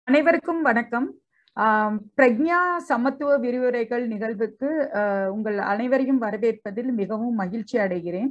அனைவருக்கும் வணக்கம் ஆம், பிரக்ஞா சமத்துவ விரிவுரைகள் நிகழ்வுக்கு அஹ், உங்கள் அனைவரையும் வரவேற்பதில் மிகவும் மகிழ்ச்சி அடைகிறேன்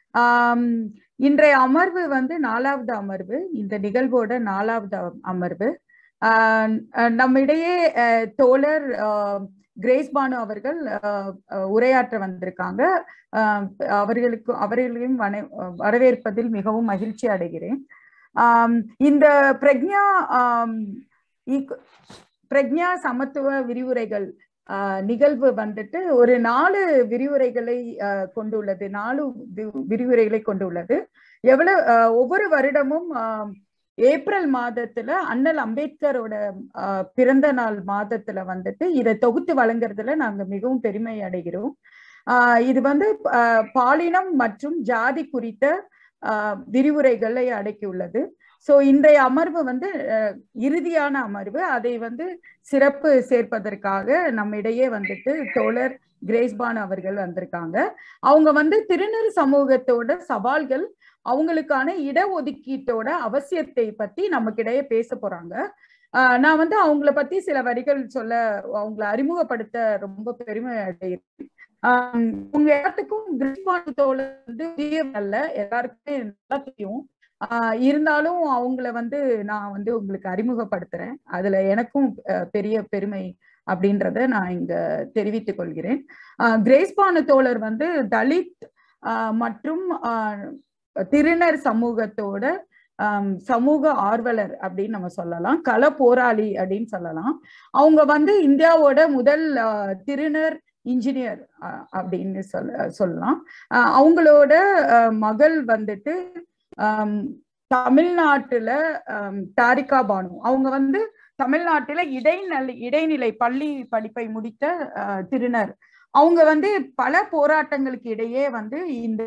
ஆம், இன்றைய அமர்வு வந்து நாலாவது அமர்வு இந்த நிகழ்வோட நாலாவது அ- அமர்வு ஆஹ், அஹ், நம்மிடையே அஹ், தோழர் ஆஹ், கிரேஸ் பானு அவர்கள் ஆஹ், அஹ், உரையாற்ற வந்திருக்காங்க ஆஹ், அவர்களுக்கு அவர்களையும் வன- வரவேற்பதில் மிகவும் மகிழ்ச்சி அடைகிறேன் ஆம், இந்த பிரக்ஞா ஆம், ஈக்- பிரக்ஞா சமத்துவ விரிவுரைகள் ஆஹ், நிகழ்வு வந்துட்டு ஒரு நாலு விரிவுரைகளை ஆஹ், கொண்டுள்ளது நாலு வி- விரிவுரைகளை கொண்டுள்ளது எவ்வளவு ஆஹ், ஒவ்வொரு வருடமும் ஆஹ், ஏப்ரல் மாதத்துல அண்ணல் அம்பேத்கரோட ஆஹ், பிறந்த நாள் மாதத்துல வந்துட்டு இதை தொகுத்து வழங்குறதுல நாங்க மிகவும் பெருமை அடைகிறோம் ஆஹ், இது வந்து ஆஹ், பாலினம் மற்றும் ஜாதி குறித்த ஆஹ், விரிவுரைகளை அடக்கியுள்ளது சோ இன்றைய அமர்வு வந்து அஹ், இறுதியான அமர்வு அதை வந்து சிறப்பு சேர்ப்பதற்காக நம்மிடையே வந்துட்டு தோழர் கிரேஸ்பான் அவர்கள் வந்திருக்காங்க அவங்க வந்து திருநெல் சமூகத்தோட சவால்கள் அவங்களுக்கான இடஒதுக்கீட்டோட அவசியத்தை பத்தி நமக்கிடையே பேச போறாங்க ஆஹ் நான் வந்து அவங்கள பத்தி சில வரிகள் சொல்ல அவங்கள அறிமுகப்படுத்த ரொம்ப பெருமை அடைகிறேன் ஆஹ் உங்க எல்லாத்துக்கும் கிரேஸ்பான் தோழர் வந்து புதியவங்க அல்ல எல்லாருக்குமே நல்லா தெரியும் ஆஹ் இருந்தாலும் அவங்கள வந்து நான் வந்து உங்களுக்கு அறிமுகப்படுத்துறேன் அதுல எனக்கும் அஹ், பெரிய பெருமை அப்படின்றத நான் இங்க தெரிவித்துக் கொள்கிறேன் ஆஹ், கிரேஸ்பானு தோழர் வந்து தலித் ஆஹ், மற்றும் ஆஹ், திருநர் சமூகத்தோட ஆம், சமூக ஆர்வலர் அப்படின்னு நம்ம சொல்லலாம் கள போராளி அப்படின்னு சொல்லலாம் அவங்க வந்து இந்தியாவோட முதல் ஆஹ், திருநர் இன்ஜினியர் ஆஹ், அப்படின்னு சொல்ல சொல்லலாம் ஆஹ், அவங்களோட ஆஹ், மகள் வந்துட்டு ஆம், தமிழ்நாட்டுல ஆம், தாரிகா பானு அவங்க வந்து தமிழ்நாட்டுல இடைநிலை இடைநிலை பள்ளி படிப்பை முடித்த ஆஹ், திருநர் அவங்க வந்து பல போராட்டங்களுக்கு இடையே வந்து இந்த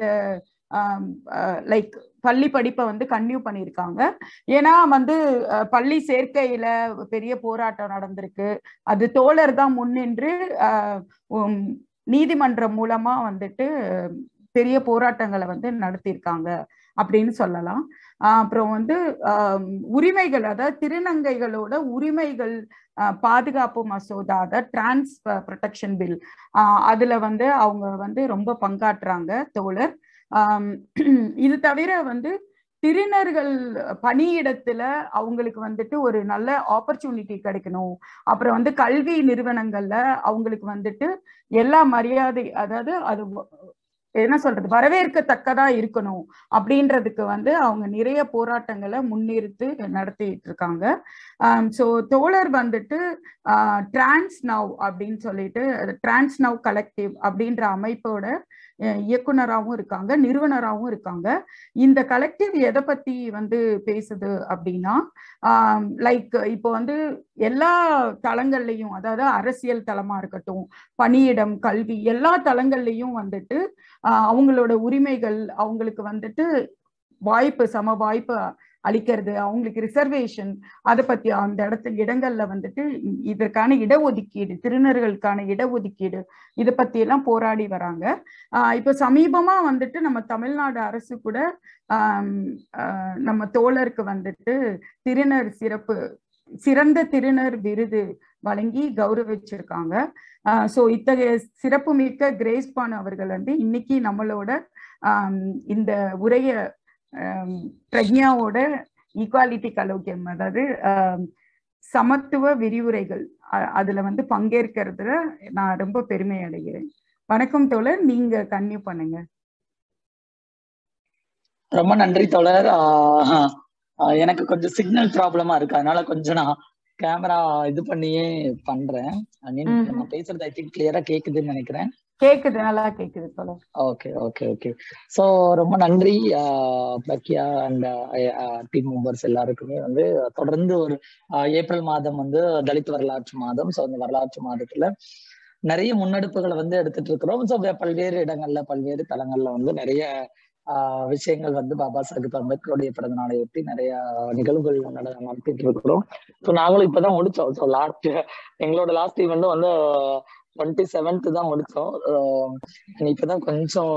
லைக் பள்ளி படிப்பை வந்து கன்டினியூ பண்ணியிருக்காங்க ஏன்னா வந்து அஹ், பள்ளி சேர்க்கையில பெரிய போராட்டம் நடந்திருக்கு அது தோழர் தான் முன்னின்று ஆஹ், உம், நீதிமன்றம் மூலமா வந்துட்டு பெரிய போராட்டங்களை வந்து நடத்தியிருக்காங்க அப்படின்னு சொல்லலாம் ஆஹ் அப்புறம் வந்து ஆஹ் உரிமைகள் அதாவது திருநங்கைகளோட உரிமைகள் ஆஹ் பாதுகாப்பு மசோதா அதாவது டிரான்ஸ் ப்ரொடெக்ஷன் பில் அதுல வந்து அவங்க வந்து ரொம்ப பங்காற்றுறாங்க தோழர் ஆம், இது தவிர வந்து திருநர்கள் பணியிடத்துல அவங்களுக்கு வந்துட்டு ஒரு நல்ல ஆப்பர்ச்சுனிட்டி கிடைக்கணும் அப்புறம் வந்து கல்வி நிறுவனங்கள்ல அவங்களுக்கு வந்துட்டு எல்லா மரியாதை அதாவது அது என்ன சொல்றது வரவேற்கத்தக்கதா இருக்கணும் அப்படின்றதுக்கு வந்து அவங்க நிறைய போராட்டங்களை முன்னிறுத்து நடத்திட்டு இருக்காங்க ஸோ தோழர் வந்துட்டு டிரான்ஸ் நவ் அப்படின்னு சொல்லிட்டு டிரான்ஸ் நவ் கலெக்டிவ் அப்படின்ற அமைப்போட அஹ், இயக்குனராகவும் இருக்காங்க நிறுவனராகவும் இருக்காங்க இந்த கலெக்டிவ் எதை பத்தி வந்து பேசுது அப்படின்னா லைக் இப்போ வந்து எல்லா தளங்கள்லையும் அதாவது அரசியல் தளமா இருக்கட்டும் பணியிடம் கல்வி எல்லா தளங்கள்லையும் வந்துட்டு ஆஹ் அவங்களோட உரிமைகள் அவங்களுக்கு வந்துட்டு வாய்ப்பு சம வாய்ப்பு அளிக்கிறது அவங்களுக்கு ரிசர்வேஷன் அதை பத்தி அந்த இடத்துல இடங்கள்ல வந்துட்டு இதற்கான இடஒதுக்கீடு திருநர்களுக்கான இடஒதுக்கீடு இதை பத்தி எல்லாம் போராடி வராங்க ஆஹ் இப்ப சமீபமா வந்துட்டு நம்ம தமிழ்நாடு அரசு கூட ஆம், ஆஹ் நம்ம தோழருக்கு வந்துட்டு திருநர் சிறப்பு சிறந்த திருநர் விருது வழங்கி கௌரவிச்சிருக்காங்க ஸோ இத்தகைய சிறப்புமிக்க கிரேஸ்பான் அவர்கள் வந்து இன்னைக்கு நம்மளோட ஆம், இந்த உரைய ஆம், பிரக்ஞாவோட ஈக்குவாலிட்டி கலோக்கியம் அதாவது ஆம், சமத்துவ விரிவுரைகள் அ- அதுல வந்து பங்கேற்கிறதுல நான் ரொம்ப பெருமை அடைகிறேன் வணக்கம் தோழர் நீங்க கன்னியூ பண்ணுங்க ரொம்ப நன்றி தோழர் ஆஹ் ஆஹ் எனக்கு கொஞ்சம் சிக்னல் ப்ராப்ளமா இருக்கு அதனால கொஞ்சம் நான் கேமரா இது பண்ணியே பண்றேன் ஐ மீன் ம்ஹும். நான் பேசுறது ஐ திங்க் கிளியரா கேக்குதுன்னு நினைக்கிறேன் கேக்குது நல்லா கேக்குது தோழர் ஓகே ஓகே ஓகே ஸோ ரொம்ப நன்றி பிரக்யா அண்ட் டீம் மெம்பர்ஸ் எல்லாருக்குமே வந்து தொடர்ந்து ஒரு ஆஹ் ஏப்ரல் மாதம் வந்து தலித் வரலாற்று மாதம் ஸோ அந்த வரலாற்று மாதத்துல நிறைய முன்னெடுப்புகளை வந்து எடுத்துட்டு இருக்கிறோம் ஸோ பல்வேறு இடங்கள்ல பல்வேறு தளங்கள்ல வந்து நிறைய ஆஹ் விஷயங்கள் வந்து பாபா சாஹிப் அம்பேத்கருடைய பிறந்த நாளை ஒட்டி நிறைய நிகழ்வுகள் நட- நடத்திட்டு இருக்கிறோம் ஸோ நாங்களும் இப்பதான் முடிச்சோம் ஸோ லாஸ்ட் எங்களோட லாஸ்ட் ஈவெண்ட் வந்து டுவெண்ட்டி செவன்த் தான் முடிச்சோம் ஆஹ் இப்பதான் கொஞ்சம்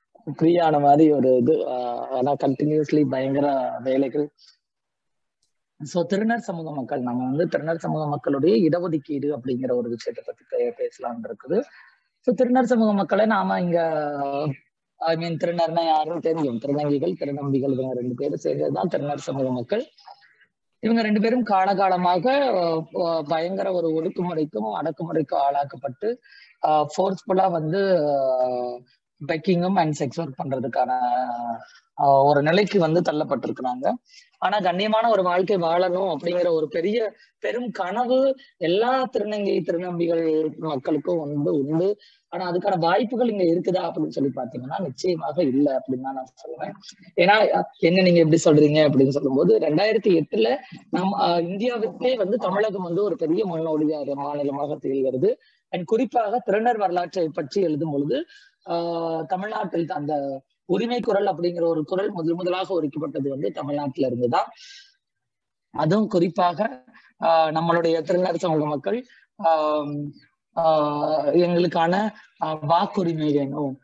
ஃப்ரீயான மாதிரி ஒரு இது ஆஹ் ஆனா கண்டினியூஸ்லி பயங்கர வேலைகள் சோ திருநர் சமூக மக்கள் நம்ம வந்து திருநர் சமூக மக்களுடைய இடஒதுக்கீடு அப்படிங்கிற ஒரு விஷயத்தை பத்தி பே- பேசலாம்னு இருக்குது சோ திருநர் சமூக மக்களை நாம இங்க ஐ மீன் திருநர்னா யாருன்னு தெரியும் திருநங்கைகள் திருநம்பிகள் இவங்க ரெண்டு பேரும் சேர்ந்ததுதான் திருநர் சமூக மக்கள் இவங்க ரெண்டு பேரும் காலகாலமாக அஹ், பயங்கர ஒரு ஒடுக்குமுறைக்கும் அடக்குமுறைக்கும் ஆளாக்கப்பட்டு ஃபோர்ஸ்ஃபுல்லா வந்து பெக்கிங்கும் அண்ட் செக்ஸ் ஒர்க் பண்றதுக்கான ஆஹ், ஒரு நிலைக்கு வந்து தள்ளப்பட்டிருக்கிறாங்க ஆனா கண்ணியமான ஒரு வாழ்க்கை வாழணும் அப்படிங்கிற ஒரு பெரிய பெரும் கனவு எல்லா திருநங்கை திருநம்பிகள் மக்களுக்கும் வந்து உண்டு ஆனா அதுக்கான வாய்ப்புகள் இங்க இருக்குதா அப்படின்னு சொல்லி பாத்தீங்கன்னா நிச்சயமாக இல்லை அப்படின்னு தான் நான் சொல்லுவேன் ஏன்னா என்ன நீங்க எப்படி சொல்றீங்க அப்படின்னு சொல்லும்போது ரெண்டாயிரத்தி எட்டுல நம் ஆஹ், இந்தியாவிற்கே வந்து தமிழகம் வந்து ஒரு பெரிய முன்னோடியாக மாநிலமாக திகழ்கிறது அண்ட் குறிப்பாக திருநர் வரலாற்றை பற்றி எழுதும் பொழுது ஆஹ், தமிழ்நாட்டில் அந்த உரிமை குரல் அப்படிங்கிற ஒரு குரல் முதல் முதலாக ஒழிக்கப்பட்டது வந்து தமிழ்நாட்டில இருந்துதான் அதுவும் குறிப்பாக ஆஹ், நம்மளுடைய திருநர் சமூக மக்கள் ஆஹ், ஆஹ், எங்களுக்கான ஆஹ், வாக்குரிமை வேணும்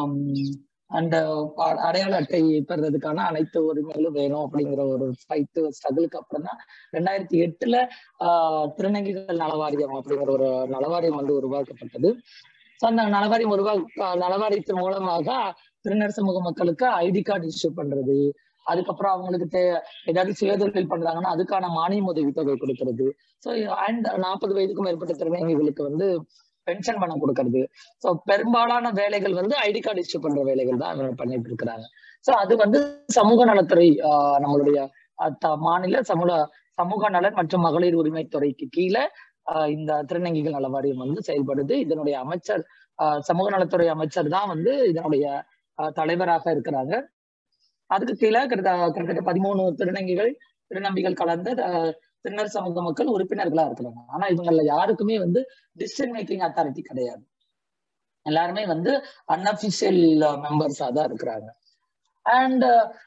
அந்த அடையாள அட்டை பெறுறதுக்கான அனைத்து உரிமைகளும் வேணும் அப்படிங்கிற ஒரு ஃபைட்டு ஸ்ட்ரகிளுக்கு அப்புறம் தான் ரெண்டாயிரத்தி எட்டுல ஆஹ் திருநங்கைகள் நலவாரியம் அப்படிங்கிற ஒரு நலவாரியம் வந்து உருவாக்கப்பட்டது ஸோ அந்த நலவாரியம் உருவா நலவாரியத்தின் மூலமாக திருநர் சமூக மக்களுக்கு ஐடி கார்டு இஷ்யூ பண்றது அதுக்கப்புறம் அவங்களுக்கு தே ஏதாவது சுயதொழில் பண்றாங்கன்னா அதுக்கான மானியம் உதவித்தொகை கொடுக்கறது ஸோ அண்ட் நாற்பது வயதுக்கும் மேற்பட்ட திருநங்கைகளுக்கு வந்து பென்ஷன் பணம் கொடுக்கறது ஸோ பெரும்பாலான வேலைகள் வந்து ஐடி கார்டு இஷ்யூ பண்ற வேலைகள் தான் அவங்க பண்ணிட்டு இருக்கிறாங்க ஸோ அது வந்து சமூக நலத்துறை ஆஹ் நம்மளுடைய அஹ் த- மாநில சமூக சமூக நலன் மற்றும் மகளிர் உரிமைத்துறைக்கு கீழே ஆஹ் இந்த திருநங்கைகள் நல வாரியம் வந்து செயல்படுது இதனுடைய அமைச்சர் ஆஹ் சமூக நலத்துறை அமைச்சர் தான் வந்து இதனுடைய ஆஹ் தலைவராக இருக்கிறாங்க அதுக்கு கீழே கிட்டத்தட்ட கிட்டத்தட்ட பதிமூணு திருநங்கைகள் திருநம்பிகள் கலந்த ஆஹ் திருநர் சமூக மக்கள் உறுப்பினர்களா இருக்கிறாங்க ஆனா இவங்கள யாருக்குமே வந்து டிசிஷன் மேக்கிங் அத்தாரிட்டி கிடையாது எல்லாருமே வந்து அன்அபிஷியல் மெம்பர்ஸா தான் இருக்கிறாங்க அண்ட்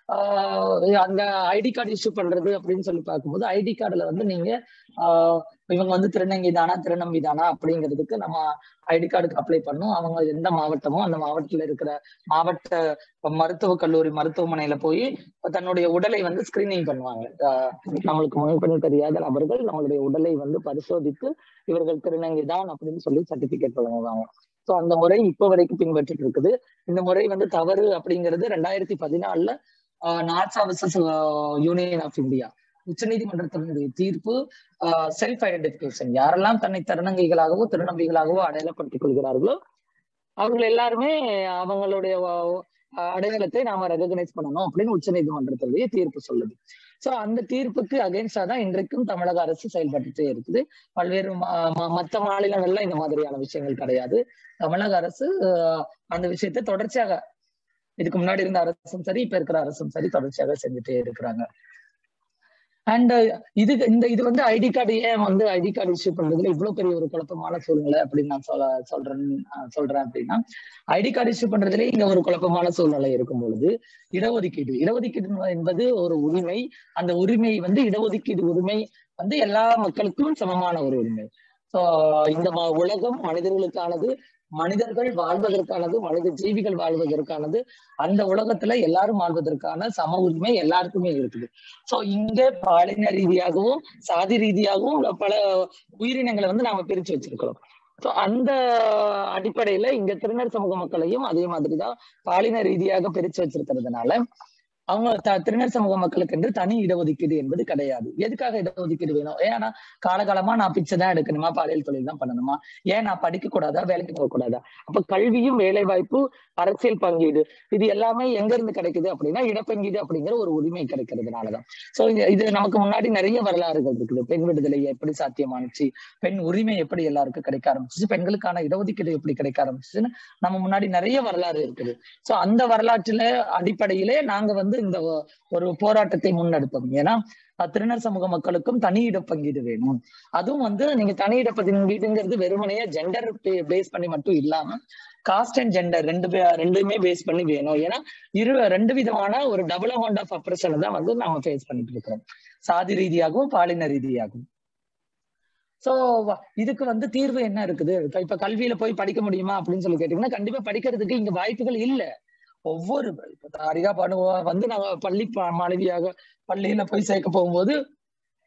அந்த ஐடி கார்டு இஷ்யூ பண்றது அப்படின்னு சொல்லி பார்க்கும்போது ஐடி கார்டுல வந்து நீங்க ஆஹ் இவங்க வந்து திருநங்கை தானா திருநம்பி தானா அப்படிங்கிறதுக்கு நம்ம ஐடி கார்டுக்கு அப்ளை பண்ணும் அவங்க எந்த மாவட்டமோ அந்த மாவட்டத்துல இருக்கிற மாவட்ட மருத்துவக் கல்லூரி மருத்துவமனையில போய் தன்னுடைய உடலை வந்து ஸ்கிரீனிங் பண்ணுவாங்க ஆஹ் நம்மளுக்கு முன்பின் தெரியாத நபர்கள் நம்மளுடைய உடலை வந்து பரிசோதித்து இவர்கள் திருநங்கை தான் அப்படின்னு சொல்லி சர்டிபிகேட் வழங்குவாங்க சோ அந்த முறை இப்போ வரைக்கும் பின்பற்றிட்டு இருக்குது இந்த முறை வந்து தவறு அப்படிங்கிறது ரெண்டாயிரத்தி பதினாலுல north versus Union of India உச்சநீதிமன்றத்தினுடைய தீர்ப்பு செல்ஃப் ஐடென்டிபிகேஷன் யாரெல்லாம் தன்னை திருநங்கைகளாகவோ திருநம்பிகளாகவோ அடையாளப்படுத்திக் கொள்கிறார்களோ அவர்கள் எல்லாருமே அவங்களுடைய வ- அடையாளத்தை நாம ரெகக்னைஸ் பண்ணணும் அப்படின்னு உச்சநீதிமன்றத்தினுடைய தீர்ப்பு சொல்லுது சோ அந்த தீர்ப்புக்கு அகைன்ஸ்டா தான் இன்றைக்கும் தமிழக அரசு செயல்பட்டுட்டே இருக்குது பல்வேறு ம- ம- மத்த மாநிலங்கள்ல இந்த மாதிரியான விஷயங்கள் கிடையாது தமிழக அரசு ஆஹ், அந்த விஷயத்தை தொடர்ச்சியாக இதுக்கு முன்னாடி இருந்த அரசும் சரி இப்ப இருக்கிற அரசும் சரி தொடர்ச்சியாக செஞ்சுட்டே இருக்கிறாங்க அண்ட் இது இந்த இது வந்து ஐடி கார்டு ஏன் வந்து ஐடி கார்டு இஷ்யூ பண்றதுல இவ்வளவு பெரிய ஒரு குழப்பமான சூழ்நிலை அப்படின்னு நான் சொல்ல சொல்றேன் ஆஹ் சொல்றேன் அப்படின்னா ஐடி கார்டு இஷ்யூ பண்றதுல இங்க ஒரு குழப்பமான சூழ்நிலை இருக்கும் பொழுது இடஒதுக்கீடு இடஒதுக்கீடு என்பது ஒரு உரிமை அந்த உரிமை வந்து இடஒதுக்கீடு உரிமை வந்து எல்லா மக்களுக்கும் சமமான ஒரு உரிமை சோ இந்த ம- உலகம் மனிதர்களுக்கானது மனிதர்கள் வாழ்வதற்கானது மனித ஜீவிகள் வாழ்வதற்கானது அந்த உலகத்துல எல்லாரும் வாழ்வதற்கான சம உரிமை எல்லாருக்குமே இருக்குது சோ இங்க பாலின ரீதியாகவும் சாதி ரீதியாகவும் பல உயிரினங்களை வந்து நாம பிரிச்சு வச்சிருக்கிறோம் சோ அந்த அடிப்படையில இங்க திருநர் சமூக மக்களையும் அதே மாதிரிதான் பாலின ரீதியாக பிரிச்சு வச்சிருக்கிறதுனால அவங்க த- திருநர் சமூக மக்களுக்கு என்று தனி இடஒதுக்கீடு என்பது கிடையாது எதுக்காக இடஒதுக்கீடு வேணும் ஏன்னா காலகாலமா நான் பிச்சை தான் எடுக்கணுமா பாலியல் தொழில் தான் பண்ணணுமா ஏன் நான் படிக்க கூடாதா வேலைக்கு போக கூடாதா அப்ப கல்வியும் வேலை வாய்ப்பு அரசியல் பங்கீடு இது எல்லாமே எங்க இருந்து கிடைக்குது அப்படின்னா இடப்பங்கீடு அப்படிங்கிற ஒரு உரிமை கிடைக்கிறதுனாலதான் சோ இது நமக்கு முன்னாடி நிறைய வரலாறுகள் இருக்குது பெண் விடுதலை எப்படி சாத்தியமானுச்சு பெண் உரிமை எப்படி எல்லாருக்கும் கிடைக்க ஆரம்பிச்சிச்சு பெண்களுக்கான இடஒதுக்கீடு எப்படி கிடைக்க ஆரம்பிச்சுன்னு நம்ம முன்னாடி நிறைய வரலாறு இருக்குது சோ அந்த வரலாற்றுல அடிப்படையிலே நாங்க வந்து இந்த ஒ- ஒரு போராட்டத்தை முன்னெடுத்தோம் ஏன்னா அஹ், திருநர் சமூக மக்களுக்கும் தனி இட பங்கீடு வேணும் அதுவும் வந்து நீங்க தனி இட பங்கீடுங்கிறது வெறுமனையே ஜெண்டர் பேஸ் பண்ணி மட்டும் இல்லாம காஸ்ட் அண்ட் ஜெண்டர் ரெண்டு பே- ரெண்டுமே பேஸ் பண்ணி வேணும் ஏன்னா இரு ரெண்டு விதமான ஒரு டபுள் அமௌண்ட் ஆஃப் அப்ரஷனை தான் வந்து நாம ஃபேஸ் பண்ணிட்டு இருக்கிறோம் சாதி ரீதியாகவும் பாலின ரீதியாகவும் சோ இதுக்கு வந்து தீர்வு என்ன இருக்குது இப்ப- இப்ப கல்வியில போய் படிக்க முடியுமா அப்படின்னு சொல்லி கேட்டீங்கன்னா கண்டிப்பா படிக்கிறதுக்கு இங்க வாய்ப்புகள் இல்ல ஒவ்வொரு இப்ப தாரிகா பண்ணுவோம் வந்து நாங்க பள்ளி ப- மாணவியாக பள்ளியில போய் சேர்க்க போகும்போது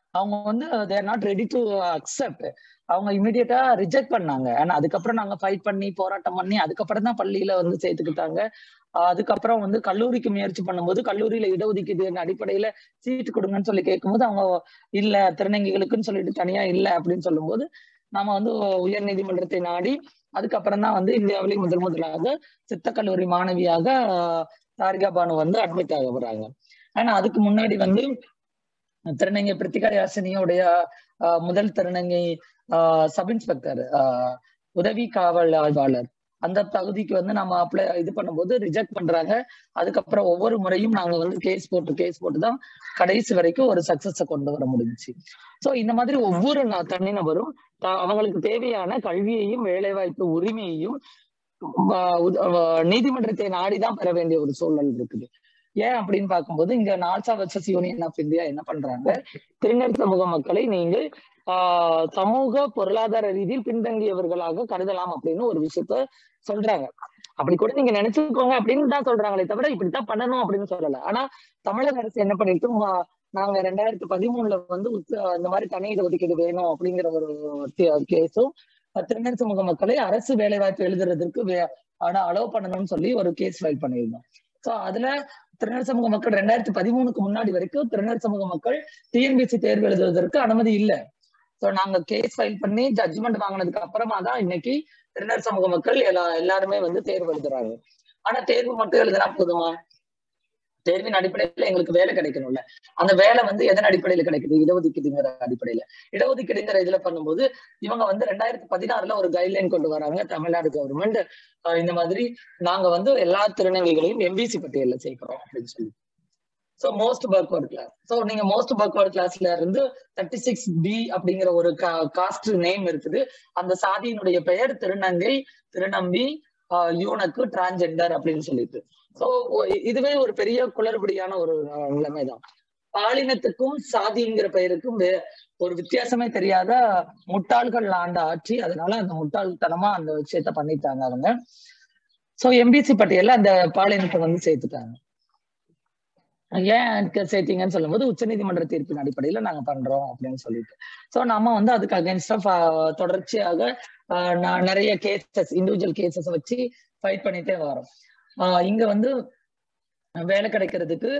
அவங்க வந்து they're not ready to accept அவங்க இமீடியட்டா ரிஜெக்ட் பண்ணாங்க ஆனா அதுக்கப்புறம் நாங்க ஃபைட் பண்ணி போராட்டம் பண்ணி அதுக்கப்புறம் தான் பள்ளியில வந்து சேர்த்துக்கிட்டாங்க அதுக்கப்புறம் வந்து கல்லூரிக்கு முயற்சி பண்ணும்போது கல்லூரியில இடஒதுக்கீடு அடிப்படையில சீட்டு கொடுங்கன்னு சொல்லி கேட்கும்போது அவங்க இல்ல திருநங்கைகளுக்குன்னு சொல்லிட்டு தனியா இல்ல அப்படின்னு சொல்லும்போது நாம வந்து உயர் நீதிமன்றத்தை நாடி அதுக்கப்புறம் தான் வந்து இந்தியாவிலேயே முதல் முதலாக சித்த கல்லூரி மாணவியாக தாரிகா பானு வந்து அட்மிட் ஆக வராங்க ஆனா அதுக்கு முன்னாடி வந்து திருநங்கை பிரித்திகா யாசினியோடைய முதல் திருநங்கை சப் இன்ஸ்பெக்டர் உதவி காவல் ஆய்வாளர் அந்த தகுதிக்கு வந்து நம்ம அப்ளை இது பண்ணும்போது ரிஜெக்ட் பண்றாங்க அதுக்கப்புறம் ஒவ்வொரு முறையும் நாங்க வந்து கேஸ் போட்டு கேஸ் போட்டு தான் கடைசி வரைக்கும் ஒரு சக்சஸ கொண்டு வர முடிஞ்சுச்சு சோ இந்த மாதிரி ஒவ்வொரு தனிநபரும் அவங்களுக்கு தேவையான கல்வியையும் வேலைவாய்ப்பு உரிமையையும் நீதிமன்றத்தை நாடிதான் பெற வேண்டிய ஒரு சூழல் இருக்குது ஏன் அப்படின்னு பார்க்கும்போது இங்க NALSA versus Union of India என்ன பண்றாங்க திருநெல் சமூக மக்களை நீங்கள் ஆஹ் சமூக பொருளாதார ரீதியில் பின்தங்கியவர்களாக கருதலாம் அப்படின்னு ஒரு விஷயத்த சொல்றாங்க அப்படி கூட நீங்க நினைச்சுக்கோங்க அப்படின்னு தான் சொல்றாங்களே தவிர இப்படித்தான் பண்ணணும் அப்படின்னு சொல்லல ஆனா தமிழக அரசு என்ன பண்ணிட்டு நாங்க ரெண்டாயிரத்தி பதிமூணுல வந்து இந்த மாதிரி தனி ஒதுக்கீடு வேணும் அப்படிங்கிற ஒரு கேஸும் திருநெல் சமூக மக்களை அரசு வேலை வாய்ப்பு எழுதுறதுக்கு ஆனா அலோவ் பண்ணணும்னு சொல்லி ஒரு கேஸ் ஃபைல் பண்ணியிருந்தோம் சோ அதுல திருநெல் சமூக மக்கள் ரெண்டாயிரத்தி பதிமூணுக்கு முன்னாடி வரைக்கும் திருநெல் சமூக மக்கள் டிஎன்பிசி தேர்வு எழுதுவதற்கு அனுமதி இல்லை சோ நாங்க கேஸ் ஃபைல் பண்ணி ஜட்ஜ்மெண்ட் வாங்கினதுக்கு அப்புறமா தான் இன்னைக்கு திருநெல் சமூக மக்கள் எல்லா எல்லாருமே வந்து தேர்வு எழுதுறாங்க ஆனா தேர்வு மட்டும் எழுதுனா போதுமா தேர்வின் அடிப்படையில எங்களுக்கு வேலை கிடைக்கணும்ல அந்த வேலை வந்து எதன் அடிப்படையில கிடைக்குது இடஒதுக்கீடுங்கிற அடிப்படையில இடஒதுக்கீடுங்கிற இதுல பண்ணும்போது இவங்க வந்து ரெண்டாயிரத்தி பதினாறுல ஒரு கைட்லைன் கொண்டு வராங்க தமிழ்நாடு கவர்மெண்ட் இந்த மாதிரி நாங்க வந்து எல்லா திருநங்கைகளையும் எம்பிசி பட்டியல்ல சேர்க்கிறோம் அப்படின்னு சொல்லி so most backward class so நீங்க மோஸ்ட் பேக்வர்ட் கிளாஸ்ல இருந்து தேர்ட்டி சிக்ஸ் பி அப்படிங்கிற ஒரு காஸ்ட் நேம் இருக்குது அந்த சாதியினுடைய பெயர் திருநங்கை திருநம்பி யூனக்கு டிரான்ஜெண்டர் அப்படின்னு சொல்லிட்டு ஸோ இதுவே ஒரு பெரிய குளறுபடியான ஒரு நிலைமைதான் பாலினத்துக்கும் சாதிங்கிற பெயருக்கும் ஒரு வித்தியாசமே தெரியாத முட்டாள்கள் ஆண்ட ஆட்சி அதனால அந்த முட்டாள்தனமா அந்த விஷயத்த பண்ணிட்டாங்க அவங்க சோ எம்பிசி பட்டியல்ல அந்த பாலினத்தை வந்து சேர்த்துட்டாங்க ஏன் சேர்த்தீங்கன்னு சொல்லும்போது உச்சநீதிமன்ற தீர்ப்பின் அடிப்படையில நாங்க பண்றோம் அப்படின்னு சொல்லிட்டு சோ நம்ம வந்து அதுக்கு அகேன்ஸ்டா தொடர்ச்சியாக நிறைய கேசஸ் இண்டிவிஜுவல் கேசஸ் வச்சு ஃபைட் பண்ணிட்டே வரோம் இங்க வந்து வேலை கிடைக்கிறதுக்கு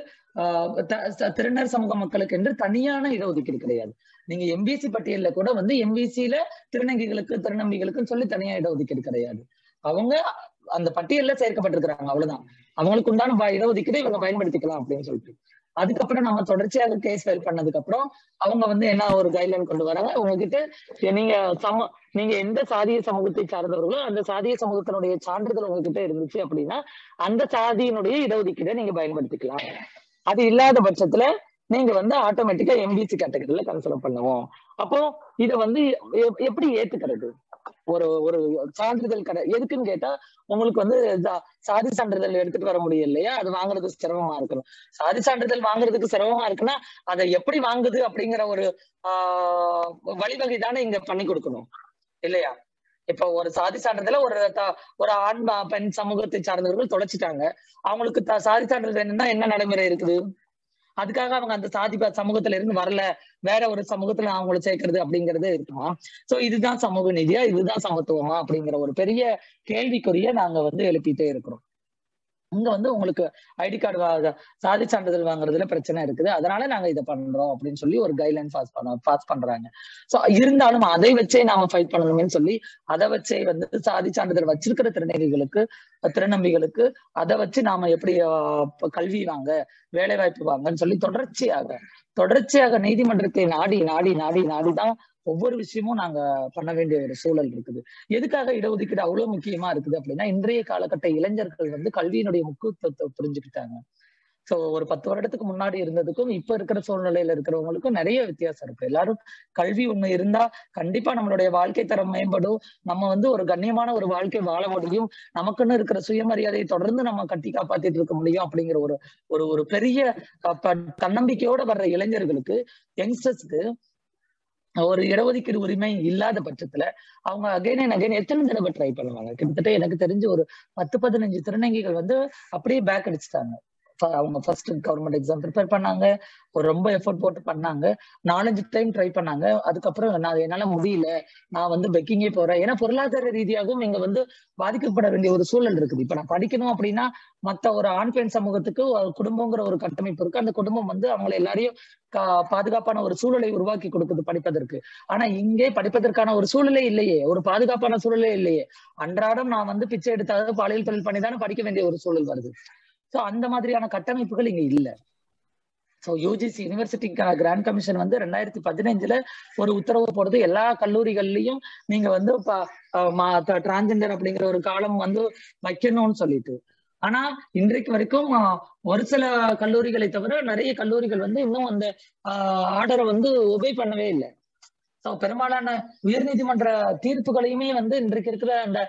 திருநர் சமூக மக்களுக்கு என்று தனியான இடஒதுக்கீடு கிடையாது நீங்க எம்பிசி பட்டியல்ல கூட வந்து எம்பிசியில திருநங்கைகளுக்கு திருநம்பிகளுக்குன்னு சொல்லி தனியா இடஒதுக்கீடு கிடையாது அவங்க அந்த பட்டியல்ல சேர்க்கப்பட்டிருக்கிறாங்க அவ்வளவுதான் அவங்களுக்கு உண்டான இடஒதுக்கீடு இவங்க பயன்படுத்திக்கலாம் அப்படின்னு சொல்லிட்டு அதுக்கப்புறம் நம்ம தொடர்ச்சியாக கேஸ் ஃபைல் பண்ணதுக்கு அப்புறம் அவங்க வந்து என்ன ஒரு கைட்லைன் கொண்டு வராங்க உங்ககிட்ட நீங்க சம நீங்க எந்த சாதிய சமூகத்தை சார்ந்தவர்களோ அந்த சாதிய சமூகத்தினுடைய சான்றிதழ் உங்ககிட்ட இருந்துச்சு அப்படின்னா அந்த சாதியினுடைய இடஒதுக்கீடை நீங்க பயன்படுத்திக்கலாம் அது இல்லாத பட்சத்துல நீங்க வந்து ஆட்டோமேட்டிக்கா எம்பிசி கேட்டகரியில கன்சிடர் பண்ணுவோம் அப்போ இத வந்து எப்படி ஏத்துக்கிறது ஒரு ஒரு சான்றிதழ் கடை எதுக்குன்னு கேட்டா உங்களுக்கு வந்து சாதி சான்றிதழ் எடுத்துட்டு வர முடியும் இல்லையா அது வாங்குறது சிரமமா இருக்கணும் சாதி சான்றிதழ் வாங்குறதுக்கு சிரமமா இருக்குன்னா அதை எப்படி வாங்குது அப்படிங்கிற ஒரு ஆஹ் வழிவகை தானே இங்க பண்ணி கொடுக்கணும் இல்லையா இப்ப ஒரு சாதி சான்றிதழ ஒரு ஒரு ஆண் பெண் சமூகத்தை சார்ந்தவர்கள் தொலைச்சிட்டாங்க அவங்களுக்கு சாதி சான்றிதழ் என்னன்னா என்ன நடைமுறை இருக்குது அதுக்காக அவங்க அந்த சாதி சமூகத்துல இருந்து வரல வேற ஒரு சமூகத்துல அவங்களை சேர்க்கறது அப்படிங்கறது இருக்குமா சோ இதுதான் சமூக நீதியா இதுதான் சமத்துவமா அப்படிங்கிற ஒரு பெரிய கேள்விக்குரிய நாங்க வந்து எழுப்பிட்டே இருக்கிறோம் இங்க வந்து உங்களுக்கு ஐடி கார்டு சாதி சான்றிதழ் வாங்குறதுல பிரச்சனை இருக்குது அதனால நாங்க இதை பண்றோம் அப்படின்னு சொல்லி ஒரு கைட்லைன் பாஸ் பண்ண பாஸ் பண்றாங்க சோ இருந்தாலும் அதை வச்சே நாம ஃபைட் பண்ணணும்னு சொல்லி அதை வச்சே வந்து சாதி சான்றிதழ் வச்சிருக்கிற திருநங்கைகளுக்கு திருநம்பிகளுக்கு அதை வச்சு நாம எப்படி கல்வி வாங்க வேலை வாய்ப்பு வாங்கன்னு சொல்லி தொடர்ச்சியாக தொடர்ச்சியாக நீதிமன்றத்தை நாடி நாடி நாடி நாடிதான் ஒவ்வொரு விஷயமும் நாங்க பண்ண வேண்டிய ஒரு சூழல் இருக்குது எதுக்காக இடஒதுக்கீடு அவ்வளவு முக்கியமா இருக்குது அப்படின்னா இன்றைய காலகட்ட இளைஞர்கள் வந்து கல்வியினுடைய முக்கியத்துவத்தை புரிஞ்சுக்கிட்டாங்க சோ ஒரு பத்து வருடத்துக்கு முன்னாடி இருந்ததுக்கும் இப்ப இருக்கிற சூழ்நிலையில இருக்கிறவங்களுக்கும் நிறைய வித்தியாசம் இருக்கு எல்லாரும் கல்வி ஒண்ணு இருந்தா கண்டிப்பா நம்மளுடைய வாழ்க்கை தரம் மேம்படும் நம்ம வந்து ஒரு கண்ணியமான ஒரு வாழ்க்கை வாழ முடியும் நமக்குன்னு இருக்கிற சுயமரியாதையை தொடர்ந்து நம்ம கட்டி காப்பாத்திட்டு இருக்க முடியும் அப்படிங்கிற ஒரு ஒரு ஒரு பெரிய தன்னம்பிக்கையோட வர்ற இளைஞர்களுக்கு யங்ஸ்டர்ஸ்க்கு ஒரு இடஒதுக்கீடு உரிமை இல்லாத பட்சத்துல அவங்க அகைன் அண்ட் அகைன் எத்தனை தடவை ட்ரை பண்ணுவாங்க கிட்டத்தட்ட எனக்கு தெரிஞ்சு ஒரு பத்து பதினஞ்சு திருநங்கைகள் வந்து அப்படியே பேக் அடிச்சுட்டாங்க அவங்க ஃபர்ஸ்ட் கவர்மெண்ட் எக்ஸாம் ப்ரிப்பேர் பண்ணாங்க ஒரு ரொம்ப எஃபோர்ட் போட்டு பண்ணாங்க நாலஞ்சு டைம் ட்ரை பண்ணாங்க அதுக்கப்புறம் நான் என்னால முடியல நான் வந்து பெக்கிங்கே போறேன் ஏன்னா பொருளாதார ரீதியாகவும் இங்க வந்து பாதிக்கப்பட வேண்டிய ஒரு சூழல் இருக்குது இப்ப நான் படிக்கணும் அப்படின்னா மத்த ஒரு ஆண் பெண் சமூகத்துக்கு ஒரு குடும்பங்கிற ஒரு கட்டமைப்பு இருக்கு அந்த குடும்பம் வந்து அவங்களை எல்லாரையும் கா- பாதுகாப்பான ஒரு சூழலை உருவாக்கி கொடுக்குது படிப்பதற்கு ஆனா இங்கே படிப்பதற்கான ஒரு சூழலே இல்லையே ஒரு பாதுகாப்பான சூழலே இல்லையே அன்றாடம் நான் வந்து பிச்சை எடுத்தாவது பாலியல் தொழில் பண்ணி தானே படிக்க வேண்டிய ஒரு சூழல் வருது சோ அந்த மாதிரியான கட்டமைப்புகள் இங்க இல்ல so UGC university grant commission வந்து ரெண்டாயிரத்தி பதினைஞ்சுல ஒரு உத்தரவு போடுது எல்லா கல்லூரிகள்லயும் நீங்க வந்து டிரான்ஜெண்டர் அப்படிங்கிற ஒரு காலம் வந்து வைக்கணும்னு சொல்லிட்டு ஆனா இன்றைக்கு வரைக்கும் ஆஹ், ஒரு சில கல்லூரிகளை தவிர நிறைய கல்லூரிகள் வந்து இன்னும் அந்த ஆர்டரை வந்து ஒபே பண்ணவே இல்லை ஸோ பெரும்பாலான உயர்நீதிமன்ற தீர்ப்புகளையுமே வந்து இன்றைக்கு இருக்கிற அந்த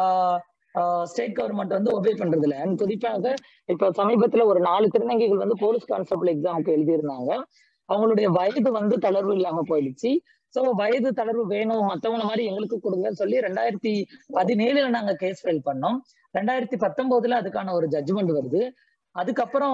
ஸ்டேட் கவர்மெண்ட் வந்து ஒபே பண்றது இல்லை அண்ட் குறிப்பாக இப்ப சமீபத்துல ஒரு நாலு திருநங்கைகள் வந்து போலீஸ் கான்ஸ்டபிள் எக்ஸாமுக்கு எழுதியிருந்தாங்க அவங்களுடைய வயது வந்து தளர்வு இல்லாம போயிடுச்சு சோ வயது தளர்வு வேணும் மத்தவங்கள மாதிரி எங்களுக்கு கொடுங்கன்னு சொல்லி ரெண்டாயிரத்தி பதினேழுல நாங்க கேஸ் ஃபைல் பண்ணோம் ரெண்டாயிரத்தி பத்தொன்பதுல அதுக்கான ஒரு ஜட்ஜ்மெண்ட் வருது அதுக்கப்புறம்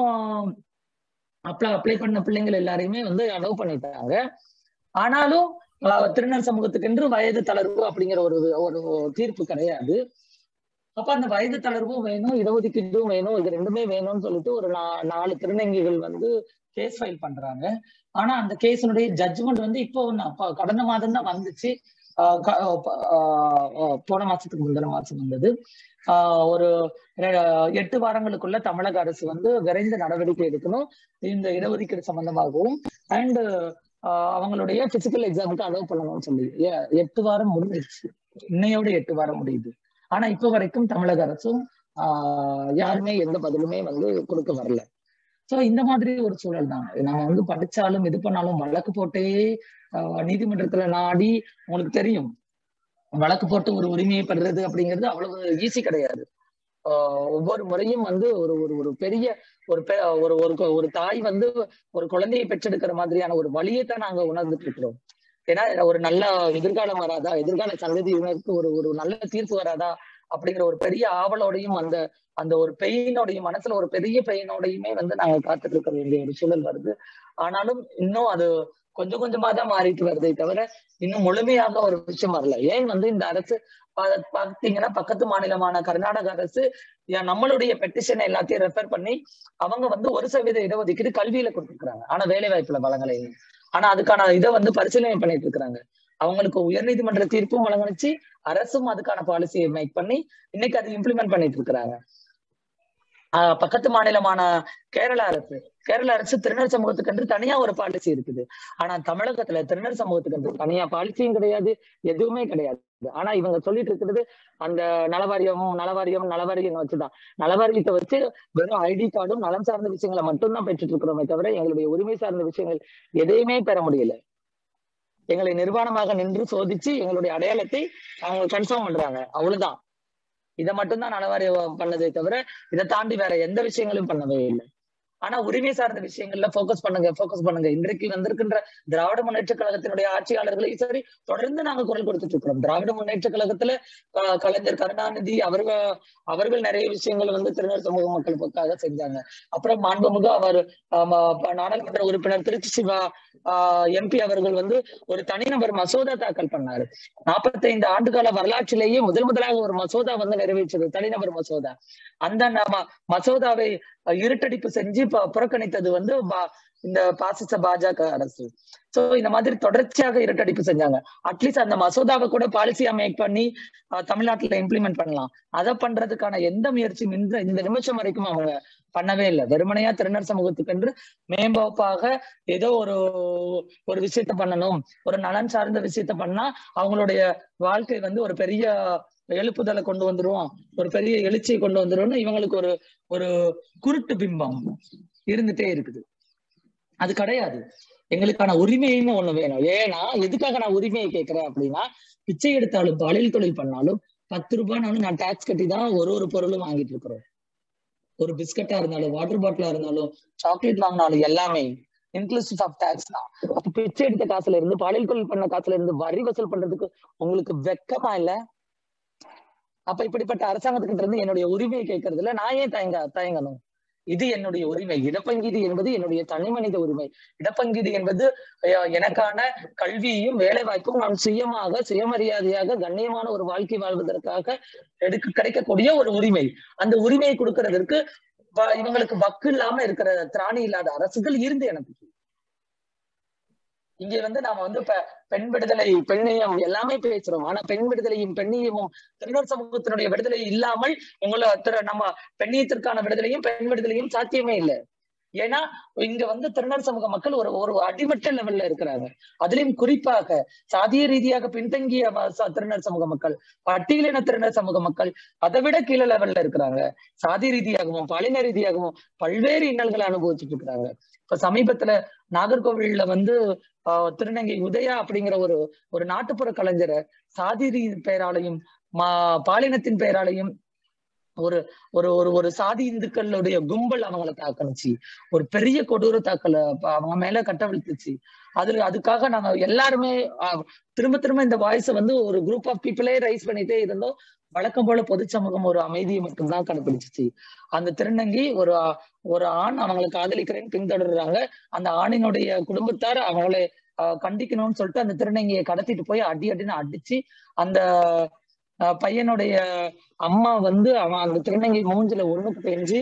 அப்ளை அப்ளை பண்ண பிள்ளைங்கள் எல்லாரையுமே வந்து அலோவ் பண்ணிட்டாங்க ஆனாலும் ஆஹ், திருநர் சமூகத்துக்கென்று வயது தளர்வு அப்படிங்கிற ஒரு ஒரு தீர்ப்பு கிடையாது அப்ப அந்த வயது தளர்வும் வேணும் இடஒதுக்கீடும் வேணும் இது ரெண்டுமே வேணும்னு சொல்லிட்டு ஒரு நா- நாலு திருநங்கைகள் வந்து கேஸ் ஃபைல் பண்றாங்க ஆனா அந்த கேஸினுடைய ஜட்ஜ்மெண்ட் வந்து இப்போ ஒண்ணு அப்ப கடந்த மாதம் தான் வந்துச்சு ஆஹ் க- ஆஹ் ஆஹ் போன மாசத்துக்கு முந்தின மாசம் வந்தது ஆஹ் ஒரு ரெ- எட்டு வாரங்களுக்குள்ள தமிழக அரசு வந்து விரைந்த நடவடிக்கை எடுக்கணும் இந்த இடஒதுக்கீடு சம்பந்தமாகவும் அண்ட் அவங்களுடைய பிசிக்கல் எக்ஸாமுக்கு அலோவ் பண்ணணும்னு சொல்லி ஏ- எட்டு வாரம் முடிஞ்சிருச்சு இன்னையோட எட்டு வாரம் முடியுது ஆனா இப்ப வரைக்கும் தமிழக அரசும் ஆஹ் யாருமே எந்த பதிலுமே வந்து கொடுக்க வரல சோ இந்த மாதிரி ஒரு சூழல் தான் நம்ம வந்து படிச்சாலும் இது பண்ணாலும் வழக்கு போட்டே ஆஹ் நீதிமன்றத்துல நாடி உங்களுக்கு தெரியும் வழக்கு போட்டு ஒரு உரிமையை பெறுறது அப்படிங்கிறது அவ்வளவு ஈஸி கிடையாது ஆஹ் ஒவ்வொரு முறையும் வந்து ஒரு ஒரு ஒரு பெரிய ஒரு பெ- ஒரு ஒரு கொ- ஒரு தாய் வந்து ஒரு குழந்தையை பெற்றெடுக்கிற மாதிரியான ஒரு வழியை தான் நாங்க உணர்ந்துட்டு இருக்கிறோம் ஏன்னா ஒரு நல்ல எதிர்காலம் வராதா எதிர்கால சந்ததியினருக்கு ஒரு ஒரு நல்ல தீர்ப்பு வராதா அப்படிங்கிற ஒரு பெரிய ஆவலோடையும் அந்த அந்த ஒரு பெயினோடையும் மனசுல ஒரு பெரிய பெயினோடையுமே வந்து நாங்க காத்துட்டு இருக்க வேண்டிய ஒரு சூழல் வருது ஆனாலும் இன்னும் அது கொஞ்சம் கொஞ்சமா தான் மாறிட்டு வருதே தவிர இன்னும் முழுமையாக ஒரு விஷயம் வரல ஏன் வந்து இந்த அரசு பா- பாத்தீங்கன்னா பக்கத்து மாநிலமான கர்நாடக அரசு ஏன் நம்மளுடைய பெட்டிஷன் எல்லாத்தையும் ரெஃபர் பண்ணி அவங்க வந்து ஒரு சதவீத இடஒதுக்கீடு கல்வியில கொடுத்துருக்காங்க ஆனா வேலை வாய்ப்புல வழங்கலை ஆனா அதுக்கான இதை வந்து பரிசீலனை பண்ணிட்டு இருக்காங்க அவங்களுக்கு உயர்நீதிமன்ற தீர்ப்பும் வழங்கினுச்சு அரசும் அதுக்கான பாலிசியை மேக் பண்ணி இன்னைக்கு அதை இம்ப்ளிமெண்ட் பண்ணிட்டு இருக்கிறாங்க ஆஹ் பக்கத்து மாநிலமான கேரள அரசு கேரள அரசு திருநர் சமூகத்துக்கு என்று தனியா ஒரு பாலிசி இருக்குது ஆனா தமிழகத்துல திருநர் சமூகத்துக்கு என்று தனியா பாலிசியும் கிடையாது எதுவுமே கிடையாது ஆனா இவங்க சொல்லிட்டு இருக்கிறது அந்த நலவாரியம் நலவாரியம் நலவாரியம் வச்சுதான் நலவாரியத்தை வச்சு வெறும் ஐடி கார்டும் நலம் சார்ந்த விஷயங்களை மட்டும்தான் பெற்றுட்டு இருக்கிறோமே தவிர எங்களுடைய உரிமை சார்ந்த விஷயங்கள் எதையுமே பெற முடியல எங்களை நிர்வாணமாக நின்று சோதிச்சு எங்களுடைய அடையாளத்தை அவங்க கன்ஃபார்ம் பண்றாங்க அவ்வளவுதான் இதை மட்டும்தான் நலவாரியம் பண்ணதே தவிர இதை தாண்டி வேற எந்த விஷயங்களும் பண்ணவே இல்லை ஆனா உரிமை சார்ந்த விஷயங்கள்ல ஃபோக்கஸ் பண்ணுங்க ஃபோக்கஸ் பண்ணுங்க இன்றைக்கு வந்திருக்கின்ற திராவிட முன்னேற்ற கழகத்தினுடைய ஆட்சியாளர்களையும் சரி தொடர்ந்து நாங்க குரல் கொடுத்துட்டு இருக்கிறோம் திராவிட முன்னேற்ற கழகத்துல க- கலைஞர் கருணாநிதி அவர்கள் அவர்கள் நிறைய விஷயங்கள் வந்து திருநெல் சமூக மக்களுக்காக செஞ்சாங்க அப்புறம் மாண்புமிகு அவர் ஆமா, ப- நாடாளுமன்ற உறுப்பினர் திருச்சி சிவா எம்பி அவர்கள் வந்து ஒரு தனிநபர் மசோதா தாக்கல் பண்ணாரு நாற்பத்தைந்து ஆண்டுகால வரலாற்றிலேயே முதல் முதலாக ஒரு மசோதா வந்து நிறைவேற்றது தனிநபர் மசோதா அந்த நம்ம மசோதாவை அஹ், இருட்டடிப்பு செஞ்சு ப- புறக்கணித்தது வந்து பா- இந்த பாசிச பாஜக அரசு சோ இந்த மாதிரி தொடர்ச்சியாக இருட்டடிப்பு செஞ்சாங்க அட்லீஸ்ட் அந்த மசோதாவை கூட பாலிசியா மேக் பண்ணி அஹ், தமிழ்நாட்டுல இம்ப்ளிமெண்ட் பண்ணலாம் அதை பண்றதுக்கான எந்த முயற்சியும் இந்த இந்த நிமிஷம் வரைக்கும் அவங்க பண்ணவே இல்லை வெறுமனையா திருநர் சமூகத்துக்கு என்று மேம்போப்பாக ஏதோ ஒரு ஒரு விஷயத்த பண்ணணும் ஒரு நலன் சார்ந்த விஷயத்த பண்ணா அவங்களுடைய வாழ்க்கை வந்து ஒரு பெரிய எழுப்புதலை கொண்டு வந்துரும் ஒரு பெரிய எழுச்சியை கொண்டு வந்துரும்னு இவங்களுக்கு ஒரு ஒரு குருட்டு பிம்பம் இருந்துட்டே இருக்குது அது கிடையாது எங்களுக்கான உரிமைன்னு ஒண்ணு வேணும் ஏன்னா எதுக்காக நான் உரிமையை கேட்கிறேன் அப்படின்னா பிச்சை எடுத்தாலும் பாலியல் தொழில் பண்ணாலும் பத்து ரூபாய்னாலும் நான் டாக்ஸ் கட்டி தான் ஒரு ஒரு பொருளும் வாங்கிட்டு இருக்கிறோம் ஒரு பிஸ்கட்டா இருந்தாலும் வாட்டர் பாட்டிலா இருந்தாலும் சாக்லேட் வாங்கினாலும் எல்லாமே இன்க்ளூசிவ் ஆஃப் டாக்ஸ் தான் அப்ப பிச்சை எடுத்த காசுல இருந்து பாலியல் தொழில் பண்ண காசுல இருந்து வரி வசூல் பண்றதுக்கு உங்களுக்கு வெக்கமா இல்ல அப்ப இப்படிப்பட்ட அரசாங்கத்துக்கிட்ட இருந்து என்னுடைய உரிமையை கேட்கறதுல நான் ஏன் தயங்க தயங்கணும் இது என்னுடைய உரிமை இடப்பங்கீடு என்பது என்னுடைய தனி மனித உரிமை இடப்பங்கீடு என்பது அஹ், எனக்கான கல்வியும் வேலை வாய்ப்பும் நான் சுயமாக சுயமரியாதையாக கண்ணியமான ஒரு வாழ்க்கை வாழ்வதற்காக எடுக்க கிடைக்கக்கூடிய ஒரு உரிமை அந்த உரிமையை கொடுக்கறதற்கு வ- இவங்களுக்கு வக்கு இல்லாம இருக்கிற திராணி இல்லாத அரசுகள் இருந்து எனக்கு இங்க வந்து நாம வந்து இப்ப பெண் விடுதலை பெண்ணியம் எல்லாமே பேசுறோம் ஆனா பெண் விடுதலையும் பெண்ணியமும் திருநர் சமூகத்தினுடைய விடுதலை இல்லாமல் உங்களை திரு நம்ம பெண்ணியத்திற்கான விடுதலையும் பெண் விடுதலையும் சாத்தியமே இல்லை ஏன்னா இங்க வந்து திருநர் சமூக மக்கள் ஒரு ஒரு அடிமட்ட லெவல்ல இருக்கிறாங்க அதுலயும் குறிப்பாக சாதிய ரீதியாக பின்தங்கிய ம- ச- திருநர் சமூக மக்கள் பட்டியலின திருநர் சமூக மக்கள் அதை விட கீழே லெவல்ல இருக்கிறாங்க சாதி ரீதியாகவும் பாலின ரீதியாகவும் பல்வேறு இன்னல்களை அனுபவிச்சுட்டு இருக்கிறாங்க இப்ப சமீபத்துல நாகர்கோவில்ல வந்து ஆஹ் திருநங்கை உதயா அப்படிங்கிற ஒரு ஒரு நாட்டுப்புற கலைஞரை சாதி ரீ பெயராலையும் மா பாலினத்தின் பெயராலையும் ஒரு ஒரு ஒரு ஒரு சாதி இந்துக்களுடைய கும்பல் அவங்கள தாக்கணுச்சு ஒரு பெரிய கொடூர தாக்கல ப- அவங்க மேல கட்டவிழ்த்துச்சு அதுல அதுக்காக நாங்க எல்லாருமே ஆஹ், திரும்ப திரும்ப இந்த வாய்ஸை வந்து ஒரு குரூப் ஆஃப் பீப்புளே ரைஸ் பண்ணிட்டே இருந்தோம் வழக்கம் போல பொது சமூகம் ஒரு அமைதியை மட்டும்தான் கடைபிடிச்சிச்சு அந்த திருநங்கை ஒரு ஆ- ஒரு ஆண் அவங்களை காதலிக்கிறேன்னு பின்தொடர்றாங்க அந்த ஆணினுடைய குடும்பத்தார் அவங்களை ஆஹ், கண்டிக்கணும்னு சொல்லிட்டு அந்த திருநங்கையை கடத்திட்டு போய் அடி அடின்னு அடிச்சு அந்த ஆஹ், பையனுடைய அம்மா வந்து அவன் அந்த திருநங்கை மூஞ்சில ஒண்ணுக்கு பெஞ்சு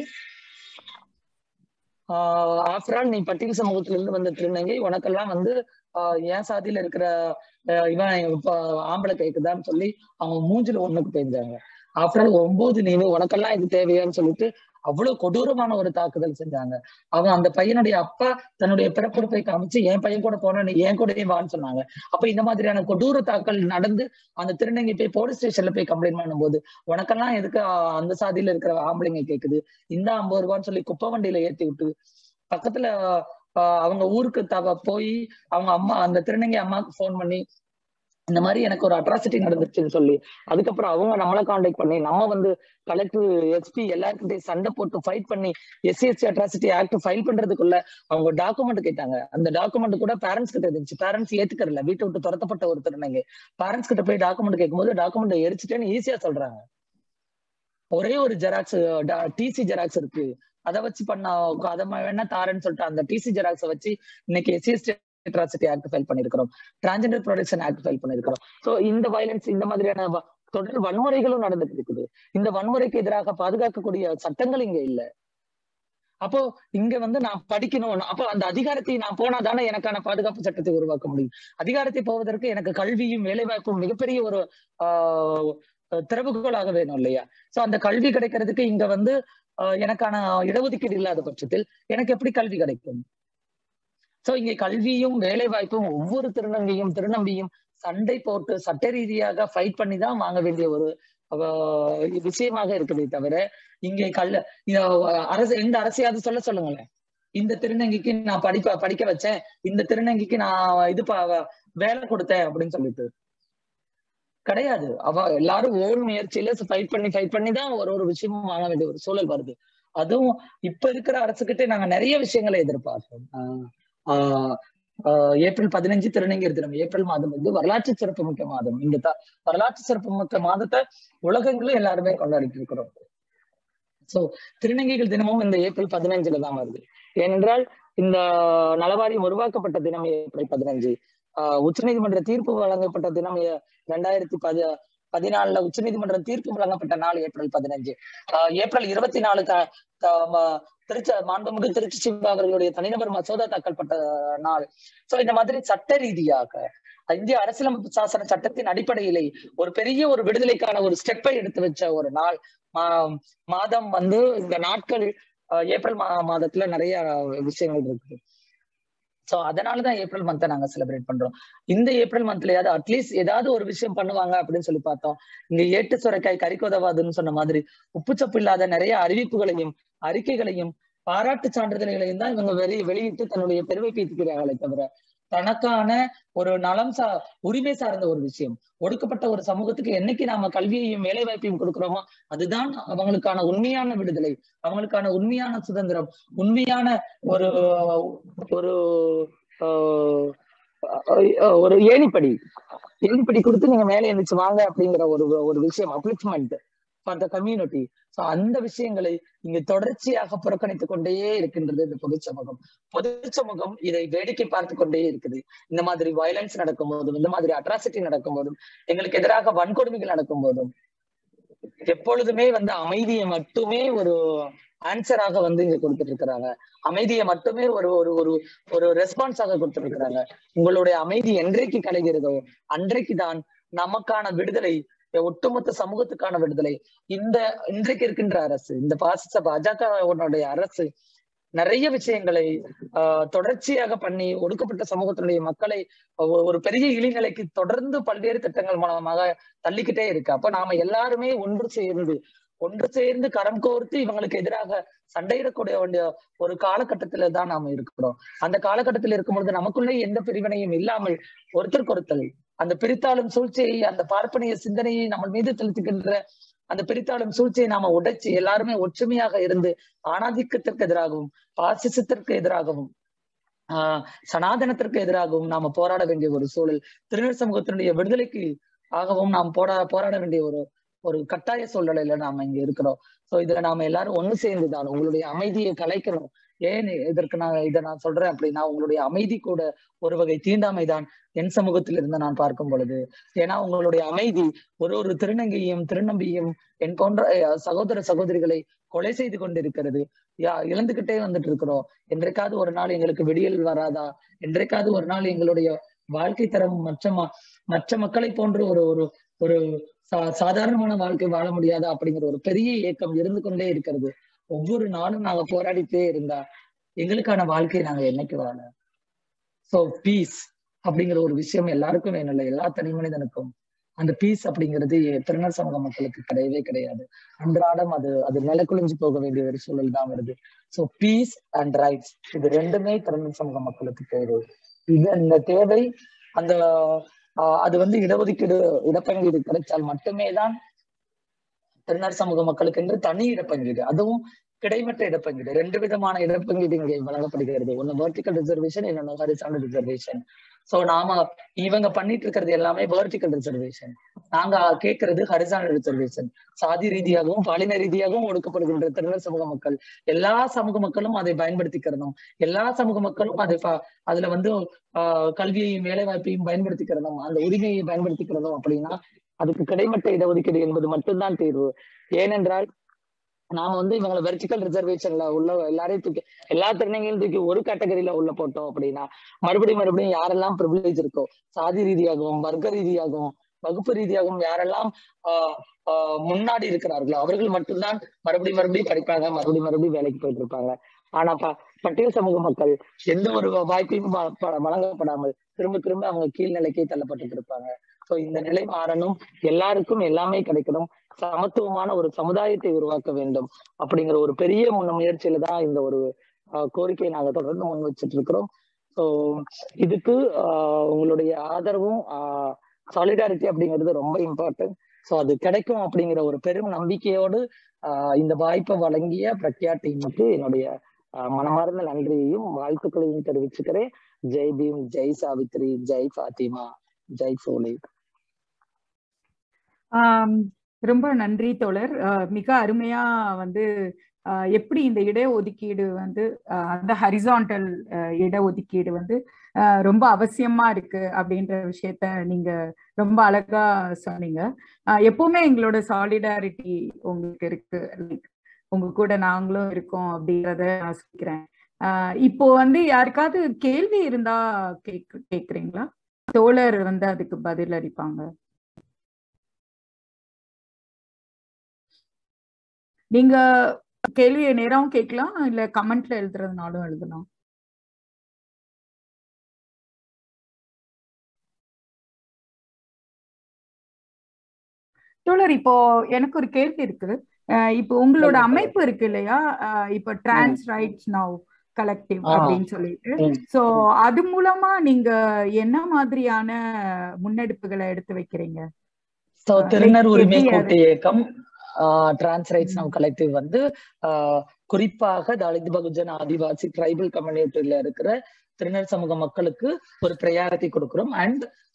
ஆஹ் ஆஃப்டர் ஆல் நீ பட்டியல் சமூகத்துல இருந்து வந்த திருநங்கை உனக்கெல்லாம் வந்து ஆஹ் என் சாதியில இருக்கிற ஆஹ் இவன் இப்ப ஆம்பளை கேக்குதான்னு சொல்லி அவங்க மூஞ்சில ஒண்ணுக்கு பெய்ஞ்சாங்க ஆஃப்டர் ஆல் ஒன்பது நீ உனக்கெல்லாம் இது தேவையான்னு சொல்லிட்டு அவ்வளவு கொடூரமான ஒரு தாக்குதல் செஞ்சாங்க அவன் அந்த பையனுடைய அப்பா தன்னுடைய பிறப்புறுப்பை காமிச்சு என் பையன் கூட போன நீ என் கூடயே வான்னு சொன்னாங்க அப்ப இந்த மாதிரியான கொடூர தாக்கல் நடந்து அந்த திருநங்கை போய் போலீஸ் ஸ்டேஷன்ல போய் கம்ப்ளைண்ட் பண்ணும்போது உனக்கெல்லாம் எதுக்கு ஆஹ் அந்த சாதியில இருக்கிற ஆம்பளைங்க கேக்குது இந்த ஐம்பது ரூபான்னு சொல்லி குப்பை வண்டியில ஏத்தி விட்டு பக்கத்துல ஆஹ் அவங்க ஊருக்கு தவ போய் அவங்க அம்மா அந்த திருநங்கை அம்மாவுக்கு ஃபோன் பண்ணி இந்த மாதிரி எனக்கு ஒரு அட்ராசிட்டி நடந்துச்சுன்னு சொல்லி அதுக்கப்புறம் அவங்க நம்மளை காண்டாக்ட் பண்ணி நம்ம வந்து கலெக்டர் எஸ்பி எல்லாருக்கிட்டையும் சண்டை போட்டு ஃபைட் பண்ணி SC SC atrocity act file பண்றதுக்குள்ள அவங்க டாக்குமெண்ட் கேட்டாங்க அந்த டாக்குமெண்ட் கூட பேரண்ட்ஸ் கிட்ட இருந்துச்சு பேரண்ட்ஸ் ஏத்துக்கறல வீட்டை விட்டு துரத்தப்பட்ட ஒரு திருநங்கை பேரண்ட்ஸ் கிட்ட போய் டாக்குமெண்ட் கேட்கும்போது டாக்குமெண்ட் எரிச்சிட்டேன்னு ஈஸியா சொல்றாங்க ஒரே ஒரு ஜெராக்ஸ் டிசி ஜெராக்ஸ் இருக்கு அதை வச்சு பண்ண அதை வேணா தாரேன்னு சொல்லிட்டு அந்த டிசி ஜெராக்ஸை வச்சு இன்னைக்கு எஸ்சிஎஸ்டி அட்ராசிட்டி ஆக்ட் ஃபைல் பண்ணிருக்கிறோம் டிரான்ஜெண்டர் ப்ரொடெக்ஷன் ஆக்ட் ஃபைல் பண்ணிருக்கிறோம் சோ இந்த வயலன்ஸ் இந்த மாதிரியான வ- தொடர் வன்முறைகளும் நடந்துட்டு இருக்குது இந்த வன்முறைக்கு எதிராக பாதுகாக்கக்கூடிய சட்டங்கள் இங்க இல்ல அப்போ இங்க வந்து நான் படிக்கணும் அப்போ அந்த அதிகாரத்தை நான் போனா தானே எனக்கான பாதுகாப்பு சட்டத்தை உருவாக்க முடியும் அதிகாரத்தை போவதற்கு எனக்கு கல்வியும் வேலைவாய்ப்பும் மிகப்பெரிய ஒரு ஆஹ் திறவுகோலாக வேணும் இல்லையா சோ அந்த கல்வி கிடைக்கிறதுக்கு இங்க வந்து ஆஹ் எனக்கான இடஒதுக்கீடு இல்லாத பட்சத்தில் எனக்கு எப்படி கல்வி கிடைக்கும் சோ இங்க கல்வியும் வேலை வாய்ப்பும் ஒவ்வொரு திருநங்கையும் திருநம்பியும் சண்டை போட்டு சட்ட ரீதியாக ஃபைட் பண்ணி தான் வாங்க வேண்டிய ஒரு ஆஹ் விஷயமாக இருக்குதே தவிர இங்கே கல்ல இத அரசு எந்த அரசியாவது சொல்ல சொல்லுங்களேன் இந்த திருநங்கைக்கு நான் படிப்ப படிக்க வச்சேன் இந்த திருநங்கைக்கு நான் இது ப- வேலை கொடுத்தேன் அப்படின்னு சொல்லிட்டு கிடையாது அவ எல்லாரும் ஓன் முயற்சியில ஃபைட் பண்ணி ஃபைட் பண்ணி தான் ஒரு ஒரு விஷயமும் வாங்க வேண்டிய ஒரு சூழல் வருது அதுவும் இப்ப இருக்கிற அரசுகிட்ட நாங்க நிறைய விஷயங்களை எதிர்பார்க்கிறோம் ஆஹ் ஆஹ் ஆஹ் ஏப்ரல் பதினஞ்சு திருநங்கையர் தினம் ஏப்ரல் மாதம் வந்து வரலாற்று சிறப்புமிக்க மாதம் இந்த த- வரலாற்று சிறப்புமிக்க மாதத்தை உலகங்களும் எல்லாருமே கொண்டாடிட்டு இருக்கிறோம் சோ திருநங்கைகள் தினமும் இந்த ஏப்ரல் பதினஞ்சுல தான் வருது ஏனென்றால் இந்த நலவாரியம் உருவாக்கப்பட்ட தினம் ஏப்ரல் பதினஞ்சு ஆஹ் உச்சநீதிமன்ற தீர்ப்பு வழங்கப்பட்ட தினம் ஏ- ரெண்டாயிரத்தி பதி பதினாலுல உச்சநீதிமன்ற தீர்ப்பு வழங்கப்பட்ட நாள் ஏப்ரல் பதினஞ்சு ஆஹ் ஏப்ரல் இருபத்தி நாலு க- க- ம- திருச்சி மாண்புமிகு திருச்சி சிவா அவர்களுடைய தனிநபர் மசோதா தாக்கல்பட்ட நாள் சோ இந்த மாதிரி சட்ட ரீதியாக இந்திய அரசியலமைப்பு சாசன சட்டத்தின் அடிப்படையிலே ஒரு பெரிய ஒரு விடுதலைக்கான ஒரு ஸ்டெப்பை எடுத்து வச்ச ஒரு நாள் மா- மாதம் வந்து இந்த நாட்கள் ஆஹ் ஏப்ரல் மா மாதத்துல நிறைய விஷயங்கள் இருக்குது சோ அதனாலதான் ஏப்ரல் மந்த்தை நாங்க செலிப்ரேட் பண்றோம் இந்த ஏப்ரல் மந்த்லயாவது அட்லீஸ்ட் ஏதாவது ஒரு விஷயம் பண்ணுவாங்க அப்படின்னு சொல்லி பார்த்தோம் இங்க ஏட்டு சுரைக்காய் கறிக்கோதவாதுன்னு சொன்ன மாதிரி உப்புச்சப்பு இல்லாத நிறைய அறிவிப்புகளையும் அறிக்கைகளையும் பாராட்டு சான்றிதழ்களையும் தான் இவங்க வெளி வெளியிட்டு தன்னுடைய பெருமை பீத்துக்கிறாங்களே தவிர தனக்கான ஒரு நலம் சா உரிமை சார்ந்த ஒரு விஷயம் ஒடுக்கப்பட்ட ஒரு சமூகத்துக்கு என்னைக்கு நாம கல்வியையும் வேலை வாய்ப்பையும் கொடுக்கிறோமோ அதுதான் அவங்களுக்கான உண்மையான விடுதலை அவங்களுக்கான உண்மையான சுதந்திரம் உண்மையான ஒரு ஒரு ஆஹ் ஆஹ் ஒரு ஏணிப்படி ஏணிப்படி கொடுத்து நீங்க மேலே எழுந்துச்சு வாங்க அப்படிங்கிற ஒரு ஒரு விஷயம் upliftment for the community so அந்த விஷயங்களை இங்கு தொடர்ச்சியாக புறக்கணித்துக் கொண்டே இருக்கின்றது இந்த பொது சமூகம் பொது சமூகம் இதை வேடிக்கை பார்த்து கொண்டே இருக்குது இந்த மாதிரி வயலன்ஸ் நடக்கும் போதும் இந்த மாதிரி அட்ராசிட்டி நடக்கும் போதும் எங்களுக்கு எதிராக வன்கொடுமைகள் நடக்கும் போதும் எப்பொழுதுமே வந்து அமைதியை மட்டுமே ஒரு ஆன்சராக வந்து இங்க கொடுத்துட்டு இருக்கிறாங்க அமைதியை மட்டுமே ஒரு ஒரு ஒரு ஒரு ரெஸ்பான்ஸாக கொடுத்துட்டு இருக்கிறாங்க உங்களுடைய அமைதி என்றைக்கு கலைகிறதோ அன்றைக்கு தான் நமக்கான விடுதலை ஒட்டுமொத்த சமூகத்துக்கான விடுதலை இந்த இன்றைக்கு இருக்கின்ற அரசு இந்த பாசிச பாஜகவுடைய அரசு நிறைய விஷயங்களை ஆஹ் தொடர்ச்சியாக பண்ணி ஒடுக்கப்பட்ட சமூகத்தினுடைய மக்களை ஒரு பெரிய இழிநிலைக்கு தொடர்ந்து பல்வேறு திட்டங்கள் மூலமாக தள்ளிக்கிட்டே இருக்கு அப்ப நாம எல்லாருமே ஒன்று சேர்ந்து ஒன்று சேர்ந்து கரம் கோர்த்து இவங்களுக்கு எதிராக சண்டையிடக்கூடிய வேண்டிய ஒரு காலகட்டத்துல தான் நாம இருக்கிறோம் அந்த காலகட்டத்தில் இருக்கும் பொழுது நமக்குள்ளே எந்த பிரிவினையும் இல்லாமல் ஒருத்தருக்கு ஒருத்தர் அந்த பிரித்தாளும் சூழ்ச்சியை அந்த பார்ப்பனிய சிந்தனையை நம்ம மீது செலுத்துகின்ற அந்த பிரித்தாளும் சூழ்ச்சியை நாம உடைச்சு எல்லாருமே ஒற்றுமையாக இருந்து ஆணாதிக்கத்திற்கு எதிராகவும் பாசிசத்திற்கு எதிராகவும் ஆஹ் சனாதனத்திற்கு எதிராகவும் நாம போராட வேண்டிய ஒரு சூழல் திருநெல் சமூகத்தினுடைய விடுதலைக்கு ஆகவும் நாம் போரா போராட வேண்டிய ஒரு ஒரு கட்டாய சூழ்நிலையில நாம இங்க இருக்கிறோம் சோ இதுல நாம எல்லாரும் ஒண்ணு சேர்ந்துதான் உங்களுடைய அமைதியை கலைக்கணும் ஏன் இதற்கு நான் இதை நான் சொல்றேன் அப்படின்னா உங்களுடைய அமைதி கூட ஒரு வகை தீண்டாமைதான் என் சமூகத்தில் இருந்து நான் பார்க்கும் பொழுது ஏன்னா உங்களுடைய அமைதி ஒரு ஒரு திருநங்கையும் திருநம்பியும் என் போன்ற சகோதர சகோதரிகளை கொலை செய்து கொண்டிருக்கிறது யா இழந்துகிட்டே வந்துட்டு இருக்கிறோம் என்றைக்காவது ஒரு நாள் எங்களுக்கு விடியல் வராதா என்றைக்காவது ஒரு நாள் எங்களுடைய வாழ்க்கை தரம் மற்ற மற்ற மக்களை போன்று ஒரு ஒரு ஒரு சா சாதாரணமான வாழ்க்கை வாழ முடியாதா அப்படிங்கிற ஒரு பெரிய இயக்கம் இருந்து கொண்டே இருக்கிறது ஒவ்வொரு நாளும் நாங்க போராடிட்டே இருந்தா எங்களுக்கான வாழ்க்கையை நாங்க என்னைக்கு வாழ சோ பீஸ் அப்படிங்கிற ஒரு விஷயம் எல்லாருக்கும் வேணும் இல்லை எல்லா தனி மனிதனுக்கும் அந்த பீஸ் அப்படிங்கிறது திருநெல் சமூக மக்களுக்கு கிடையவே கிடையாது அன்றாடம் அது அது நிலக்குழிஞ்சு போக வேண்டிய ஒரு சூழல் தான் வருது சோ பீஸ் அண்ட் ரைட்ஸ் இது ரெண்டுமே திருநெல் சமூக மக்களுக்கு தேவை இது இந்த தேவை அந்த அது வந்து இடஒதுக்கீடு இடப்பங்கீடு கிடைச்சால் மட்டுமே தான் திருநர் சமூக மக்களுக்கு என்று தனி இடப்பங்கீடு அதுவும் கிடைமட்ட இடப்பங்கீடு ரெண்டு விதமான இடப்பங்கீடு இங்கே வழங்கப்படுகிறது ஒன்னு வெர்டிக்கல் ரிசர்வேஷன் இன்னொன்னு ஹரிசாண்டல் ரிசர்வேஷன் சோ நாம இவங்க பண்ணிட்டு இருக்கிறது எல்லாமே வெர்டிக்கல் ரிசர்வேஷன் நாங்க கேட்கறது ஹரிசாண்டல் ரிசர்வேஷன் சாதி ரீதியாகவும் பாலின ரீதியாகவும் ஒடுக்கப்படுகின்ற திருநர் சமூக மக்கள் எல்லா சமூக மக்களும் அதை பயன்படுத்திக்கிறதும் எல்லா சமூக மக்களும் அதை அதுல வந்து ஆஹ் கல்வியையும் வேலை வாய்ப்பையும் பயன்படுத்திக்கிறதும் அந்த உரிமையை பயன்படுத்திக்கிறதும் அப்படின்னா அதுக்கு கிடைமட்ட இடஒதுக்கீடு என்பது மட்டும்தான் தீர்வு ஏனென்றால் நாம வந்து இவங்களை வெர்டிக்கல் ரிசர்வேஷன்ல உள்ள எல்லாரையும் தூக்கி எல்லா திறனைகளையும் தூக்கி ஒரு கேட்டகரியில உள்ள போட்டோம் அப்படின்னா மறுபடியும் மறுபடியும் யாரெல்லாம் ப்ரிவிலேஜ் இருக்கோ சாதி ரீதியாகவும் வர்க்க ரீதியாகவும் வகுப்பு ரீதியாகவும் யாரெல்லாம் ஆஹ் ஆஹ் முன்னாடி இருக்கிறார்களோ அவர்கள் மட்டும்தான் மறுபடியும் மறுபடியும் படிப்பாங்க மறுபடியும் மறுபடியும் வேலைக்கு போயிட்டு இருப்பாங்க ஆனா ப பட்டியல் சமூக மக்கள் எந்த ஒரு வாய்ப்பையும் வழங்கப்படாமல் திரும்ப திரும்ப அவங்க கீழ்நிலைக்கே தள்ளப்பட்டு இருப்பாங்க சோ இந்த நிலை மாறணும் எல்லாருக்கும் எல்லாமே கிடைக்கணும் சமத்துவமான ஒரு சமுதாயத்தை உருவாக்க வேண்டும் அப்படிங்கிற ஒரு பெரிய முன்ன முயற்சியில தான் இந்த ஒரு கோரிக்கையை நாங்க தொடர்ந்து முன் வச்சுட்டு இருக்கிறோம் ஸோ இதுக்கு உங்களுடைய ஆதரவும் சாலிடாரிட்டி அப்படிங்கிறது ரொம்ப இம்பார்ட்டன்ட் ஸோ அது கிடைக்கும் அப்படிங்கிற ஒரு பெரும் நம்பிக்கையோடு இந்த வாய்ப்பை வழங்கிய பிரக்யா டீமுக்கு என்னுடைய மனமார்ந்த நன்றியையும் வாழ்த்துக்களையும் தெரிவிச்சுக்கிறேன் ஜெய் பீம் ஜெய் சாவித்ரி ஜெய் ஃபாத்திமா ஜெய் சோலை ரொம்ப நன்றி தோழர் மிக அருமையா வந்து எப்படி இந்த இடஒதுக்கீடு வந்து அந்த ஹரிசாண்டல் இடஒதுக்கீடு வந்து ரொம்ப அவசியமா இருக்கு அப்படின்ற விஷயத்த நீங்க ரொம்ப அழகா சொன்னீங்க எப்பவுமே எங்களோட சாலிடாரிட்டி உங்களுக்கு இருக்கு லைக் உங்க கூட நாங்களும் இருக்கோம் அப்படின்றத நான் சொல்லிக்கிறேன் இப்போ வந்து யாருக்காவது கேள்வி இருந்தா கேக் கேக்குறீங்களா தோழர் வந்து அதுக்கு பதில் அளிப்பாங்க நீங்க கேள்வியை நேரம் கேட்கலாம் இல்ல கமெண்ட்ல எழுதுறதுனாலும் எழுதலாம் தோழர் இப்போ எனக்கு ஒரு கேள்வி இருக்கு இப்போ உங்களோட அமைப்பு இருக்கு இல்லையா இப்போ டிரான்ஸ் ரைட்ஸ் நவ் கலெக்டிவ் அப்படின்னு சொல்லிட்டு சோ அது மூலமா நீங்க என்ன மாதிரியான முன்னெடுப்புகளை எடுத்து வைக்கிறீங்க திருநர் உரிமை கூட்டு இயக்கம் டிரான்ஸ் ரைட்ஸ் நவ் கலெக்டிவ் வந்து குறிப்பாக தலித் பகுஜன் ஆதிவாசி ட்ரைபல் கம்யூனிட்டில இருக்கிற திருநெல் சமூக மக்களுக்கு ஒரு ப்ரையாரிட்டி கொடுக்கிறோம் அண்ட்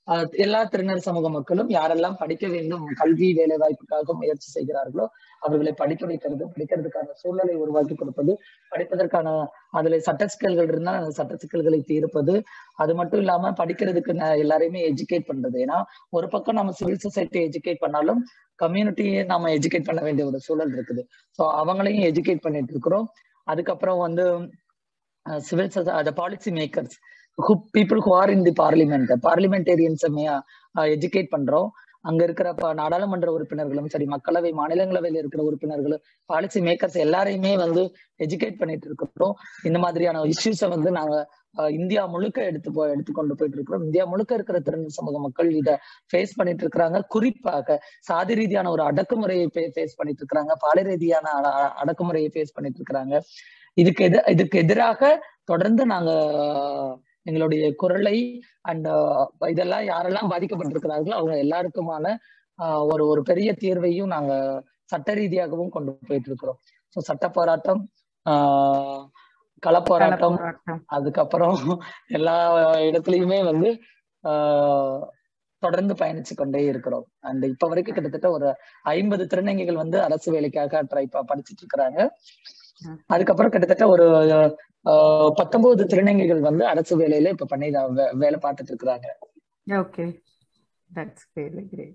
ஆஹ் எல்லா திருநர் சமூக மக்களும் யாரெல்லாம் படிக்க வேண்டும் கல்வி வேலை வாய்ப்புக்காக முயற்சி செய்கிறார்களோ அவர்களை படிக்க வைக்கிறது படிக்கிறதுக்கான சூழலை உருவாக்கி கொடுப்பது படிப்பதற்கான அதுல சட்ட சிக்கல்கள் இருந்தால் அந்த சட்ட சிக்கல்களை தீர்ப்பது அது மட்டும் இல்லாம படிக்கிறதுக்கு ந- எல்லாரையுமே எஜுகேட் பண்றது ஏன்னா ஒரு பக்கம் நம்ம சிவில் சொசைட்டி எஜுகேட் பண்ணாலும் கம்யூனிட்டியை நாம எஜுகேட் பண்ண வேண்டிய ஒரு சூழல் இருக்குது ஸோ அவங்களையும் எஜுகேட் பண்ணிட்டு இருக்கிறோம் அதுக்கப்புறம் வந்து சிவில் அந்த policy makers who people who are in the parliament பார்லிமெண்டேரியன்ஸை எஜுகேட் பண்றோம் அங்க இருக்கிற ப- நாடாளுமன்ற உறுப்பினர்களும் சரி மக்களவை மாநிலங்களவையில் இருக்கிற உறுப்பினர்களும் பாலிசி மேக்கர்ஸ் எல்லாரையுமே வந்து எஜுகேட் பண்ணிட்டு இருக்கிறோம் இந்த மாதிரியான இஷ்யூஸை வந்து நாங்க அஹ், இந்தியா முழுக்க எடுத்து போ எடுத்து கொண்டு போயிட்டு இருக்கிறோம் இந்தியா முழுக்க இருக்கிற திறன் சமூக மக்கள் இத ஃபேஸ் பண்ணிட்டு இருக்கிறாங்க குறிப்பாக சாதி ரீதியான ஒரு அடக்குமுறையை ஃபேஸ் பண்ணிட்டு இருக்கிறாங்க பாலை ரீதியான அட- அ- அடக்குமுறையை ஃபேஸ் பண்ணிட்டு இருக்கிறாங்க இதுக்கு எது இதுக்கு எதிராக தொடர்ந்து நாங்க அஹ், எங்களுடைய குரலை அண்ட் இதெல்லாம் யாரெல்லாம் பாதிக்கப்பட்டிருக்கிறார்களோ அவங்க எல்லாருக்குமான ஆஹ், ஒரு ஒரு பெரிய தீர்வையும் நாங்க சட்ட ரீதியாகவும் கொண்டு போயிட்டு இருக்கிறோம் ஸோ சட்ட போராட்டம் ஆஹ், களப்போராட்டம் போராட்டம் அதுக்கப்புறம் எல்லா இடத்துலயுமே வந்து ஆஹ், தொடர்ந்து பயணிச்சு கொண்டே இருக்கிறோம் அண்ட் இப்ப வரைக்கும் கிட்டத்தட்ட ஒரு ஐம்பது திருநங்கைகள் வந்து அரசு வேலைக்காக ட்ரை படிச்சுட்டு இருக்கிறாங்க அதுக்கப்புறம் கிட்டத்தட்ட ஒரு ஆஹ், பத்தொன்பது திருநங்கைகள் வந்து அரசு வேலையில இப்ப பண்ணி வே- வேலை பார்த்துட்டு இருக்கிறாங்க okay that's very great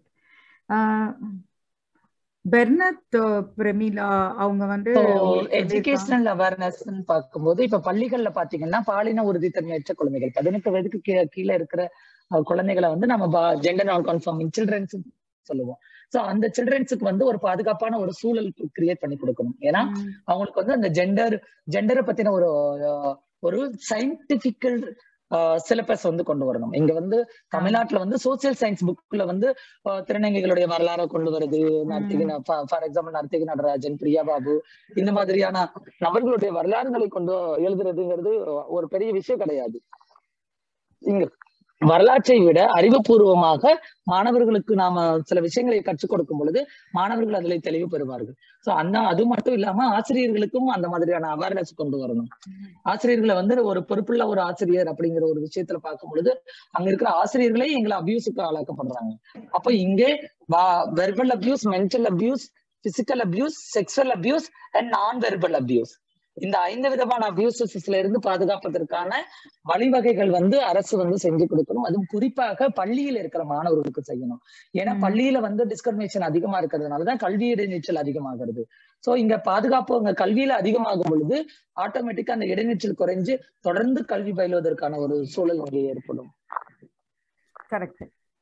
Bernath Pramila அவங்க வந்து சொல்லியிருக்காங்க. எஜுகேஷனல் அவேர்னஸ் பார்க்கும்போது இப்ப பள்ளிகள்ல பாத்தீங்கன்னா பாலின உறுதித்தன்மையற்ற குழந்தைகள் பதினெட்டு வயதுக்கு கீ- கீழே இருக்கிற அஹ், குழந்தைகளை வந்து நம்ம ஜெண்டர் நான் கன்ஃபார்மிங் சில்ட்ரன்ஸ் சொல்லுவோம் சோ அந்த சில்ட்ரன்ஸுக்கு வந்து ஒரு பாதுகாப்பான ஒரு சூழல் கிரியேட் பண்ணி கொடுக்கணும் ஏன்னா ம், அவங்களுக்கு வந்து அந்த ஜெண்டர் ஜெண்டரை பத்தின ஒரு அஹ், ஒரு சயின்டிபிக்கல் சிலபஸ் வந்து கொண்டு வரணும் இங்க வந்து தமிழ்நாட்டுல வந்து சோசியல் சயின்ஸ் புக்ல வந்து அஹ், திருநங்கைகளுடைய வரலாறை கொண்டு வருது நர்த்திகி ஃபார் எக்ஸாம்பிள் நர்த்திகி நடராஜன் பிரியா பாபு இந்த மாதிரியான நபர்களுடைய வரலாறுகளை கொண்டு எழுதுறதுங்கிறது ஒரு பெரிய விஷயம் கிடையாது இங்க வரலாற்றை விட அறிவுபூர்வமாக மாணவர்களுக்கு நாம சில விஷயங்களை கற்றுக் கொடுக்கும் பொழுது மாணவர்கள் அதில் தெளிவு பெறுவார்கள் சோ அந்த அது மட்டும் இல்லாம ஆசிரியர்களுக்கும் அந்த மாதிரியான அவேர்னஸ் கொண்டு வரணும் ஆசிரியர்களை வந்து ஒரு பொறுப்புள்ள ஒரு ஆசிரியர் அப்படிங்கிற ஒரு விஷயத்துல பார்க்கும் பொழுது அங்க இருக்கிற ஆசிரியர்களே எங்களை அபியூஸுக்கு ஆளாக்கப்படுறாங்க அப்ப இங்கே verbal abuse mental abuse physical abuse sexual abuse and non verbal abuse இந்த ஐந்து விதமான அபியூசஸ்ல இருந்து பாதுகாப்பதற்கான வழிவகைகள் வந்து அரசு வந்து செஞ்சு கொடுக்கணும் அதுவும் குறிப்பாக பள்ளியில் இருக்கிற மாணவர்களுக்கு செய்யணும் ஏன்னா ம். பள்ளியில வந்து டிஸ்கிரிமினேஷன் அதிகமா இருக்கிறதுனாலதான் கல்வி இடைநிற்றல் அதிகமாகிறது சோ இங்க பாதுகாப்பு அங்க கல்வியில அதிகமாகும் பொழுது ஆட்டோமேட்டிக்கா அந்த இடைநிற்றல் குறைஞ்சு தொடர்ந்து கல்வி பயிலுவதற்கான ஒரு சூழல் அங்கே ஏற்படும் கரெக்ட்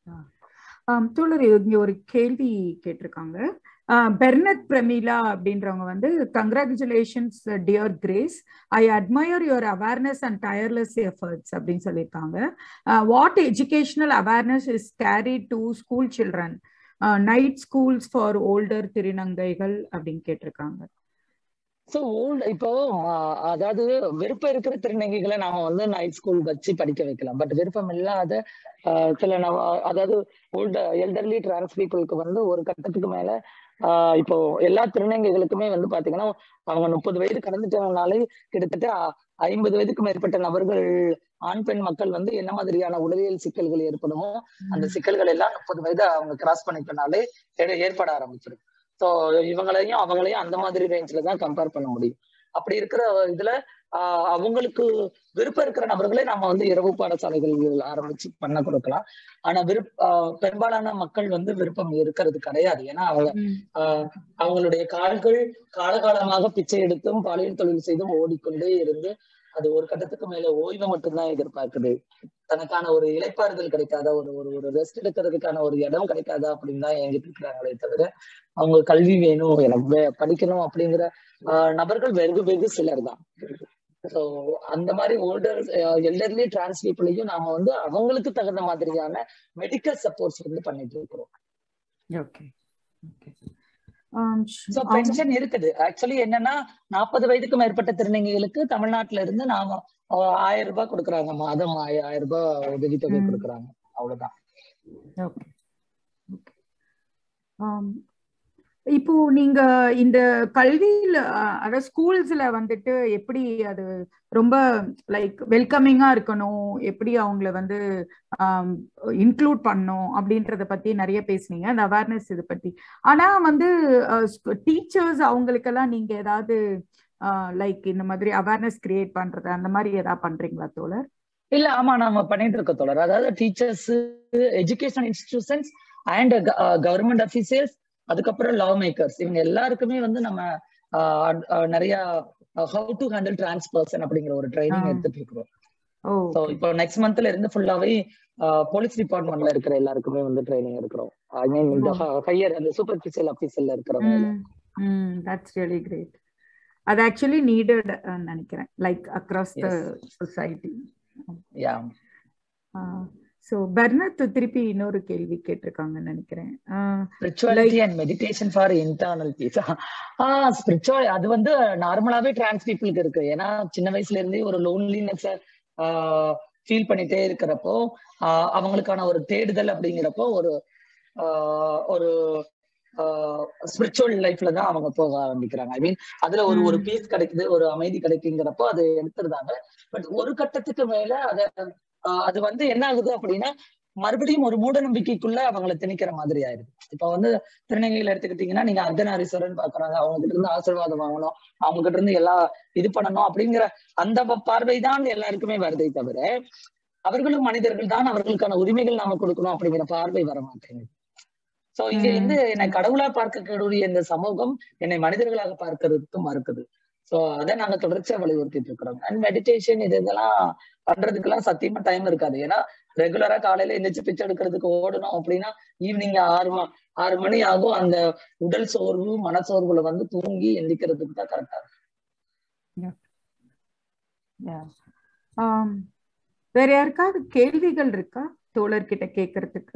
தோழர் இங்க ஒரு கேள்வி கேட்டிருக்காங்க ஆஹ் பெர்னத் பிரமிளா அப்படின்றவங்க வந்து congratulations dear Grace I admire your awareness and tireless efforts அப்படின்னு சொல்லியிருக்காங்க what educational awareness is carry to school children night schools for older திருநங்கைகள் அப்படின்னு கேட்டிருக்காங்க சோ ஓல்டு இப்போ ஆஹ், அதாவது விருப்பம் இருக்கிற திருநங்கைகளை நாம வந்து நைட் ஸ்கூல் வச்சு படிக்க வைக்கலாம் பட் விருப்பம் இல்லாத ஆஹ், சில நவ அதாவது ஓல்டு எல்டர்லி டிரான்ஸ் பீப்புளுக்கு வந்து ஒரு கட்டத்துக்கு மேல ஆஹ், இப்போ எல்லா திருநங்கைகளுக்குமே வந்து பாத்தீங்கன்னா அவங்க முப்பது வயது கடந்துட்டனாலே கிட்டத்தட்ட அ- ஐம்பது வயதுக்கு மேற்பட்ட நபர்கள் ஆண் பெண் மக்கள் வந்து என்ன மாதிரியான உடலியல் சிக்கல்கள் ஏற்படுமோ அந்த சிக்கல்கள் எல்லாம் முப்பது வயது அவங்க கிராஸ் பண்ணிட்டனாலே ஏ- ஏற்பட ஆரம்பிச்சிடும் ஸோ இவங்களையும் அவங்களையும் அந்த மாதிரி ரேஞ்சில தான் கம்பேர் பண்ண முடியும் அப்படி இருக்கிற இதுல ஆஹ் அவங்களுக்கு விருப்பம் இருக்கிற நபர்களே நம்ம வந்து இரவு பாடசாலைகள் ஆரம்பிச்சு பண்ண கொடுக்கலாம் ஆனா விருப்ப ஆஹ் பெரும்பாலான மக்கள் வந்து விருப்பம் இருக்கிறது கிடையாது ஏன்னா அவங்க ம், ஆஹ் அவங்களுடைய கால்கள் காலகாலமாக பிச்சை எடுத்தும் பாலியல் தொழில் செய்தும் ஓடிக்கொண்டே இருந்து அது ஒரு கட்டத்துக்கு மேல ஓய்வை மட்டும்தான் எதிர்பார்க்குது தனக்கான ஒரு இளைப்பாறுதல் கிடைக்காத ஒரு ஒரு ஒரு ரெஸ்ட் எடுக்கிறதுக்கான ஒரு இடம் கிடைக்காதா அப்படின்னு தான் எங்கிட்டு இருக்கிறாங்களே தவிர அவங்க கல்வி வேணும் எனக்கு வே- படிக்கணும் அப்படிங்கிற ஆஹ் நபர்கள் வெகு வெகு சிலர் தான் ஸோ அந்த மாதிரி ஓல்டர் எல்டர்லி டிரான்ஸ் பீப்புளையும் நாம வந்து அவங்களுக்கு தகுந்த மாதிரியான மெடிக்கல் சப்போர்ட்ஸ் வந்து பண்ணிட்டு இருக்கிறோம் ஓகே ஓகே ஆம், சோ அவங்க- பென்ஷன் இருக்குது ஆக்சுவலி என்னன்னா நாற்பது வயதுக்கு மேற்பட்ட திருநங்கைகளுக்கு தமிழ்நாட்டுல இருந்து நாம ஆஹ் ஆயிரம் ரூபாய் கொடுக்குறாங்க மாதம் ஆய- ஆயிரம் ரூபாய் உதவித்தொகை ம். கொடுக்குறாங்க அவ்வளவுதான் ஓகே ஓகே ஆம், இப்போ நீங்க இந்த கல்வியில அதாவது ஸ்கூல்ஸ்ல வந்துட்டு எப்படி அது ரொம்ப லைக் வெல்கமிங்கா இருக்கணும் எப்படி அவங்கள வந்து இன்க்ளூட் பண்ணும் அப்படின்றத பத்தி நிறைய பேசுனீங்க அந்த அவேர்னஸ் இது பத்தி ஆனா வந்து டீச்சர்ஸ் அவங்களுக்கெல்லாம் நீங்க ஏதாவது லைக் இந்த மாதிரி அவேர்னஸ் கிரியேட் பண்றது அந்த மாதிரி ஏதாவது பண்றீங்களா தோழர் இல்ல ஆமா நாம பண்ணிட்டு இருக்கோம் தோழர் அதாவது teachers educational institutions and government officials அதுக்கப்புறம் லா மேக்கர்ஸ் இவங்க எல்லாருக்குமே வந்து நம்ம நிறைய ஹவு டு ஹேண்டில் டிரான்ஸ்பர்சன் அப்படிங்கிற ஒரு ட்ரைனிங் எடுத்துட்டு இருக்கிறோம் ஸோ இப்போ நெக்ஸ்ட் மந்த்ல இருந்து ஃபுல்லாவே போலீஸ் டிபார்ட்மெண்ட்ல இருக்கிற எல்லாருக்குமே வந்து ட்ரைனிங் இருக்கிறோம் ஐ மீன் இந்த ஹையர் அந்த சூப்பர்ஃபிஷியல் ஆஃபீஸர்ல இருக்கிறவங்க தட்ஸ் ரியலி கிரேட் அது ஆக்சுவலி நீடட் நினைக்கிறேன் like across the society yeah so Bernath திருப்பி இன்னொரு கேள்வி கேட்டிருக்காங்கன்னு நினைக்கிறேன் spirituality and meditation for internal peace ah spiritual அது வந்து நார்மலாவே டிரான்ஸ் பீப்புளுக்கு இருக்கு ஏன்னா சின்ன வயசுல இருந்தே ஒரு லோன்லினஸ் ஃபீல் பண்ணிட்டே இருக்கிறப்போ அவங்களுக்கான ஒரு தேடுதல் அப்படிங்கிறப்போ ஒரு ஒரு ஸ்பிரிச்சுவல் லைஃப்ல தான் அவங்க போக ஆரம்பிக்கிறாங்க ஐ மீன் அதுல ஒரு ஒரு பீஸ் கிடைக்குது ஒரு அமைதி கிடைக்குங்கிறப்போ அது எடுத்துருந்தாங்க பட் ஒரு கட்டத்துக்கு மேல அத அது வந்து என்ன ஆகுது அப்படின்னா மறுபடியும் ஒரு மூட நம்பிக்கைக்குள்ள அவங்களை திணிக்கிற மாதிரி ஆயிருது இப்ப வந்து திருநங்கையில எடுத்துக்கிட்டீங்கன்னா நீங்க அர்த்தநாரீஸ்வரன் பாக்குறாங்க அவங்க கிட்ட இருந்து ஆசீர்வாதம் வாங்கணும் அவங்க கிட்ட இருந்து எல்லாம் இது பண்ணணும் அப்படிங்கிற அந்த பார்வை தான் எல்லாருக்குமே வருதே தவிர அவர்களும் மனிதர்கள் தான் அவர்களுக்கான உரிமைகள் நாம கொடுக்கணும் அப்படிங்கிற பார்வை வர மாட்டேங்குது சோ இங்க வந்து என்னை கடவுளா பார்க்கக்கூடிய இந்த சமூகம் என்னை மனிதர்களாக பார்க்கறதுக்கு மறுக்குது சோ அதை நாங்க தொடர்ச்சியா வலியுறுத்திட்டு இருக்கிறோம் அண்ட் மெடிடேஷன் இது இதெல்லாம் பண்றதுக்கு எல்லாம் சத்தியமா டைம் இருக்காது ஏன்னா ரெகுலரா காலையில எந்திரிச்சு பிச்சை எடுக்கிறதுக்கு ஓடணும் அப்படின்னா ஈவினிங் ஆறு ஆறு மணி ஆகும் அந்த உடல் சோர்வு மனசோர்வுல வந்து தூங்கி எந்திக்கிறதுக்கு தான் கரெக்டா இருக்கும் வேற யாருக்காவது கேள்விகள் இருக்கா தோழர்கிட்ட கேட்கறதுக்கு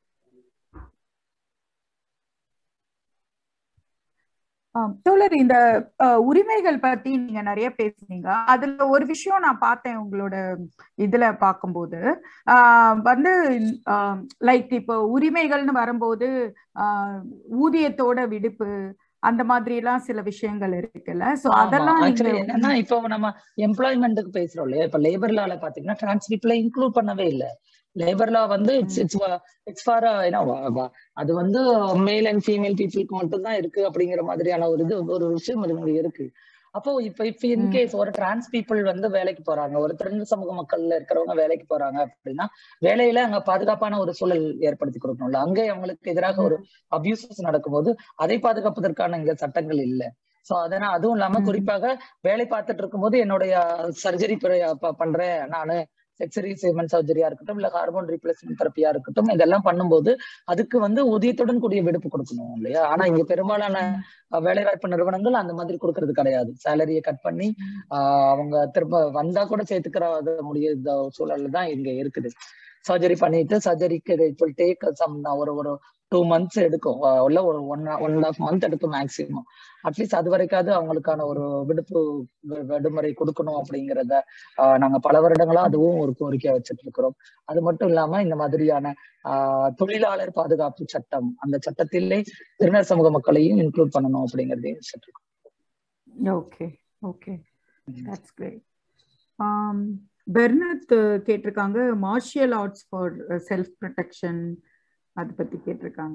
தோழர் இந்த உரிமைகள் பத்தி நீங்க நிறைய பேசுனீங்க அதுல ஒரு விஷயம் நான் பார்த்தேன் உங்களோட இதுல பார்க்கும்போது வந்து லைக் இப்போ உரிமைகள்னு வரும்போது ஊதியத்தோட விடுப்பு அந்த மாதிரி எல்லாம் சில விஷயங்கள் இருக்குல்ல சோ அதெல்லாம் என்னன்னா இப்போ நம்ம எம்ப்ளாய்மெண்ட்டுக்கு பேசுறோம் இல்லையா இப்ப லேபர் லால பாத்தீங்கன்னா டிரான்ஸ்கிரிப்ட்ல இன்க்ளூட் பண்ணவே இல்லை லேபர் லா வந்து இட்ஸ் இட்ஸ் இட்ஸ் ஃபார் அது வந்து மேல் அண்ட் ஃபீமேல் பீப்புளுக்கு மட்டும் தான் இருக்கு அப்படிங்கிற மாதிரியான ஒரு இது ஒரு விஷயம் இது இருக்கு அப்போ இப்ப இப்ப இன்கேஸ் ஒரு டிரான்ஸ் பீப்புள் வந்து வேலைக்கு போறாங்க ஒரு திறந்த சமூக மக்கள்ல இருக்கிறவங்க வேலைக்கு போறாங்க அப்படின்னா வேலையில அங்க பாதுகாப்பான ஒரு சூழல் ஏற்படுத்தி கொடுக்கணும்ல அங்கே அவங்களுக்கு எதிராக ஒரு அபியூசஸ் நடக்கும்போது அதை பாதுகாப்பதற்கான இங்க சட்டங்கள் இல்லை சோ அதனால அதுவும் இல்லாம குறிப்பாக வேலை பார்த்துட்டு இருக்கும்போது என்னுடைய சர்ஜரி பண்றேன் நானு செக்ஸரி சேமன் சர்ஜரியா இருக்கட்டும் இல்ல ஹார்மோன் ரீப்ளேஸ்மெண்ட் தெரப்பியா இருக்கட்டும் இதெல்லாம் பண்ணும்போது அதுக்கு வந்து ஊதியத்துடன் கூடிய விடுப்பு கொடுக்கணும் இல்லையா ஆனா இங்க பெரும்பாலான வேலை வாய்ப்பு நிறுவனங்கள் அந்த மாதிரி கொடுக்கறது கிடையாது சேலரியை கட் பண்ணி ஆஹ் அவங்க திரும்ப வந்தா கூட சேர்த்துக்கிற முடியாத சூழல்ல தான் இங்க இருக்குது சர்ஜரி பண்ணிட்டு சர்ஜரிக்கு இட் வில் டேக் சம் ஒரு ஒரு டூ மந்த்ஸ் எடுக்கும் இல்ல ஒரு one one and half month எடுக்கும் மேக்சிமம் அட்லீஸ்ட் அது வரைக்காவது அவங்களுக்கான ஒரு விடுப்பு விடுமுறை கொடுக்கணும் அப்படிங்கிறத நாங்க பல வருடங்களா அதுவும் ஒரு கோரிக்கையா வச்சுட்டு இருக்கிறோம் அது மட்டும் இல்லாம இந்த மாதிரியான ஆஹ் தொழிலாளர் பாதுகாப்பு சட்டம் அந்த சட்டத்திலே திருநர் சமூக மக்களையும் இன்க்ளூட் பண்ணணும் அப்படிங்கறதையும் வச்சுட்டு இருக்கோம் okay okay that's great Bernath கேட்டிருக்காங்க martial arts for self protection அதை பத்தி கேட்டிருக்காங்க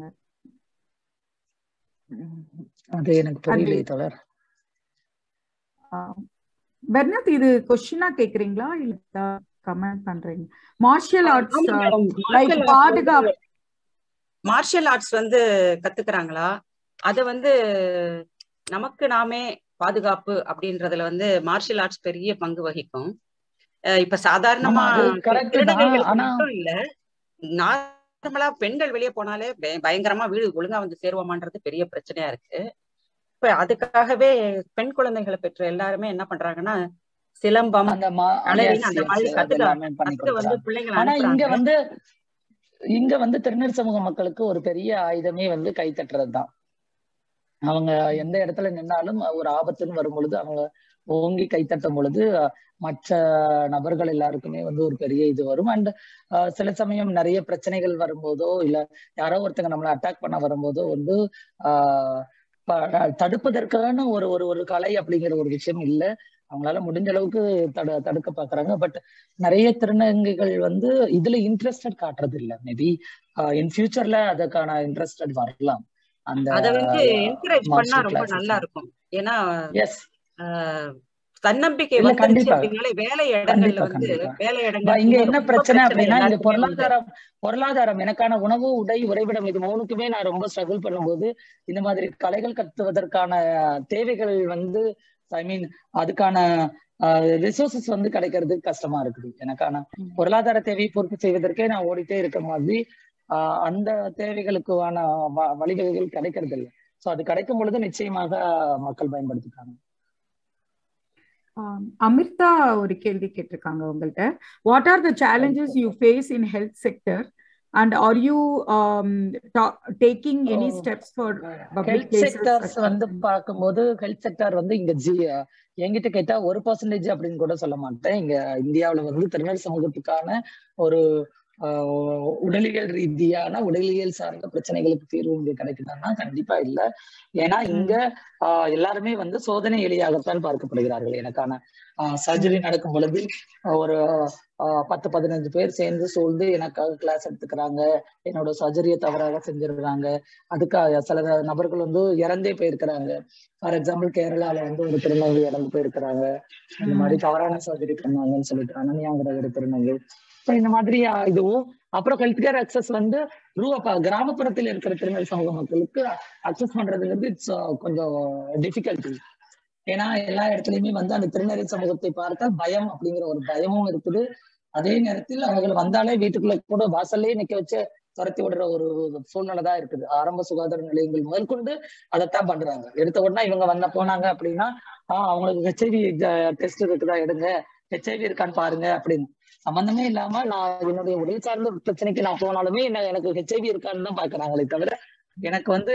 அது எனக்கு புரியல தவிர பெர்னத் இது கொஸ்டினா கேக்குறீங்களா இல்ல கமெண்ட் பண்றீங்க மார்ஷியல் ஆர்ட்ஸ் லைக் பாதுகாப்பு மார்ஷியல் ஆர்ட்ஸ் வந்து கத்துக்கிறாங்களா அத வந்து நமக்கு நாமே பாதுகாப்பு அப்படின்றதுல வந்து மார்ஷியல் ஆர்ட்ஸ் பெரிய பங்கு வகிக்கும் இப்ப சாதாரணமா மட்டும் இல்ல நார்மலா பெண்கள் வெளியே போனாலே பயங்கரமா வீடு ஒழுங்கா வந்து சேருவோமான்றது பெரிய பிரச்சனையா இருக்கு இப்ப அதுக்காகவே பெண் குழந்தைகளை பெற்ற எல்லாருமே என்ன பண்றாங்கன்னா சிலம்பம் அந்த அந்த மாதிரி கத்துக்க வந்து பிள்ளைங்களை ஆனா இங்க வந்து இங்க வந்து திருநெல் சமூக மக்களுக்கு ஒரு பெரிய ஆயுதமே வந்து கை தட்டுறதுதான் அவங்க எந்த இடத்துல நின்னாலும் ஒரு ஆபத்துன்னு வரும் பொழுது அவங்க ஓங்கி கைத்தட்டும் பொழுது மற்ற நபர்கள் எல்லாருக்குமே வந்து ஒரு பெரிய இது வரும் அண்ட் சில சமயம் நிறைய பிரச்சனைகள் வரும்போதோ இல்ல யாரோ ஒருத்தங்க நம்மளை அட்டாக் பண்ண வரும்போதோ வந்து ஆஹ் தடுப்பதற்கான ஒரு ஒரு ஒரு கலை அப்படிங்கிற ஒரு விஷயம் இல்ல அவங்களால முடிஞ்ச அளவுக்கு தடு தடுக்க பாக்குறாங்க பட் நிறைய திருநங்கைகள் வந்து இதுல இன்ட்ரெஸ்டட் காட்டுறது இல்ல மேபி இன் ஃபியூச்சர்ல அதுக்கான இன்ட்ரெஸ்டட் வரலாம் அந்த அத வந்து என்கரேஜ் பண்ணா ரொம்ப நல்லா இருக்கும் ஏன்னா எஸ் தன்னம்பிக்கை இல்ல வந்துருச்சு கண்டிப்பா அப்படின்னாலே வேலை இடங்கள்ல கண்டிப்பா வந்து கண்டிப்பா வேலை ப- இடங்கள் இங்க வந்து என்ன ரொம்ப பிரச்சனை பிரச்சனை அப்படின்னா இங்க எல்லாருக்குமே வந்து பொருளாதாரம் பொருளாதாரம் எனக்கான உணவு உடை உறைவிடம் இது மூணுக்குமே நான் ரொம்ப ஸ்ட்ரகிள் பண்ணும்போது இந்த மாதிரி கலைகள் கத்துவதற்கான தேவைகள் வந்து ஐ மீன் அதுக்கான ரிசோர்சஸ் வந்து கிடைக்கிறது கஷ்டமா இருக்குது எனக்கான ம். பொருளாதார தேவையை பூர்த்தி செய்வதற்கே நான் ஓடிட்டே இருக்க மாதிரி ஆஹ் அந்த தேவைகளுக்கான வ- வழிவகைகள் கிடைக்கிறது இல்லை சோ அது கிடைக்கும் பொழுது நிச்சயமாக மக்கள் பயன்படுத்திக்கிறாங்க ஆம், அமிர்தா ஒரு கேள்வி கேட்டிருக்காங்க உங்கள்ட்ட what are the challenges you face in health sector and are you taking any Oh. Steps for public health sectors வந்து பார்க்கும்போது ஹெல்த் செக்டர் வந்து இங்க ஜி என்கிட்ட கேட்டா ஒரு பர்சன்டேஜ் அப்படின்னு கூட சொல்ல மாட்டேன் இங்க இந்தியாவுல வந்து திருநெல் சமூகத்துக்கான ஒரு ஆஹ், உடலியல் ரீதியான உடலியல் சார்ந்த பிரச்சனைகளுக்கு தீர்வு இங்க கிடைக்குதான்னா கண்டிப்பா இல்ல ஏன்னா இங்க ஆஹ், எல்லாருமே வந்து சோதனை எலியாகத்தான் பார்க்கப்படுகிறார்கள் எனக்கான சர்ஜரி நடக்கும் பொழுது ஒரு ஆஹ், பத்து பதினஞ்சு பேர் சேர்ந்து சூழ்ந்து எனக்காக கிளாஸ் எடுத்துக்கிறாங்க என்னோட சர்ஜரியை தவறாக செஞ்சிருக்காங்க அதுக்காக சில நபர்கள் வந்து இறந்தே போயிருக்கிறாங்க ஃபார் எக்ஸாம்பிள் கேரளால வந்து ஒரு திருநங்கை இறந்து போயிருக்கிறாங்க இந்த மாதிரி தவறான சர்ஜரி பண்ணாங்கன்னு சொல்லிட்டு அனன்யாங்கிற ஒரு திருநங்கை So இந்த மாதிரி ஆஹ், இதுவும் அப்புறம் ஹெல்த் கேர் அக்சஸ் வந்து ரூ- அப்ப கிராமப்புறத்தில் இருக்கிற திருநெல் சமூக மக்களுக்கு அக்சஸ் பண்றதுங்கிறது இட்ஸ் கொஞ்சம் டிஃபிகல்ட்டி ஏன்னா எல்லா இடத்துலயுமே வந்து அந்த திருநெல் சமூகத்தை பார்த்தால் பயம் அப்படிங்கிற ஒரு பயமும் இருக்குது அதே நேரத்தில் அவர்கள் வந்தாலே வீட்டுக்குள்ள கூட வாசல்லே நிக்க வச்சு துரத்தி விடுற ஒரு சூழ்நிலை தான் இருக்குது ஆரம்ப சுகாதார நிலையங்கள் முதற்கொண்டு அதைத்தான் பண்றாங்க எடுத்த உடனே இவங்க வந்த போனாங்க அப்படின்னா ஆஹ் அவங்களுக்கு ஹெச்ஐவி டெஸ்ட் இருக்குதா எடுங்க ஹெச்ஐவி இருக்கான்னு பாருங்க அப்படின்னு சம்பந்தமே இல்லாம நான் என்னுடைய உடல் சார்ந்த பிரச்சனைக்கு நான் போனாலுமே என்ன எனக்கு ஹெச்ஐவி இருக்கான்னு தான் பாக்குறாங்களே தவிர எனக்கு வந்து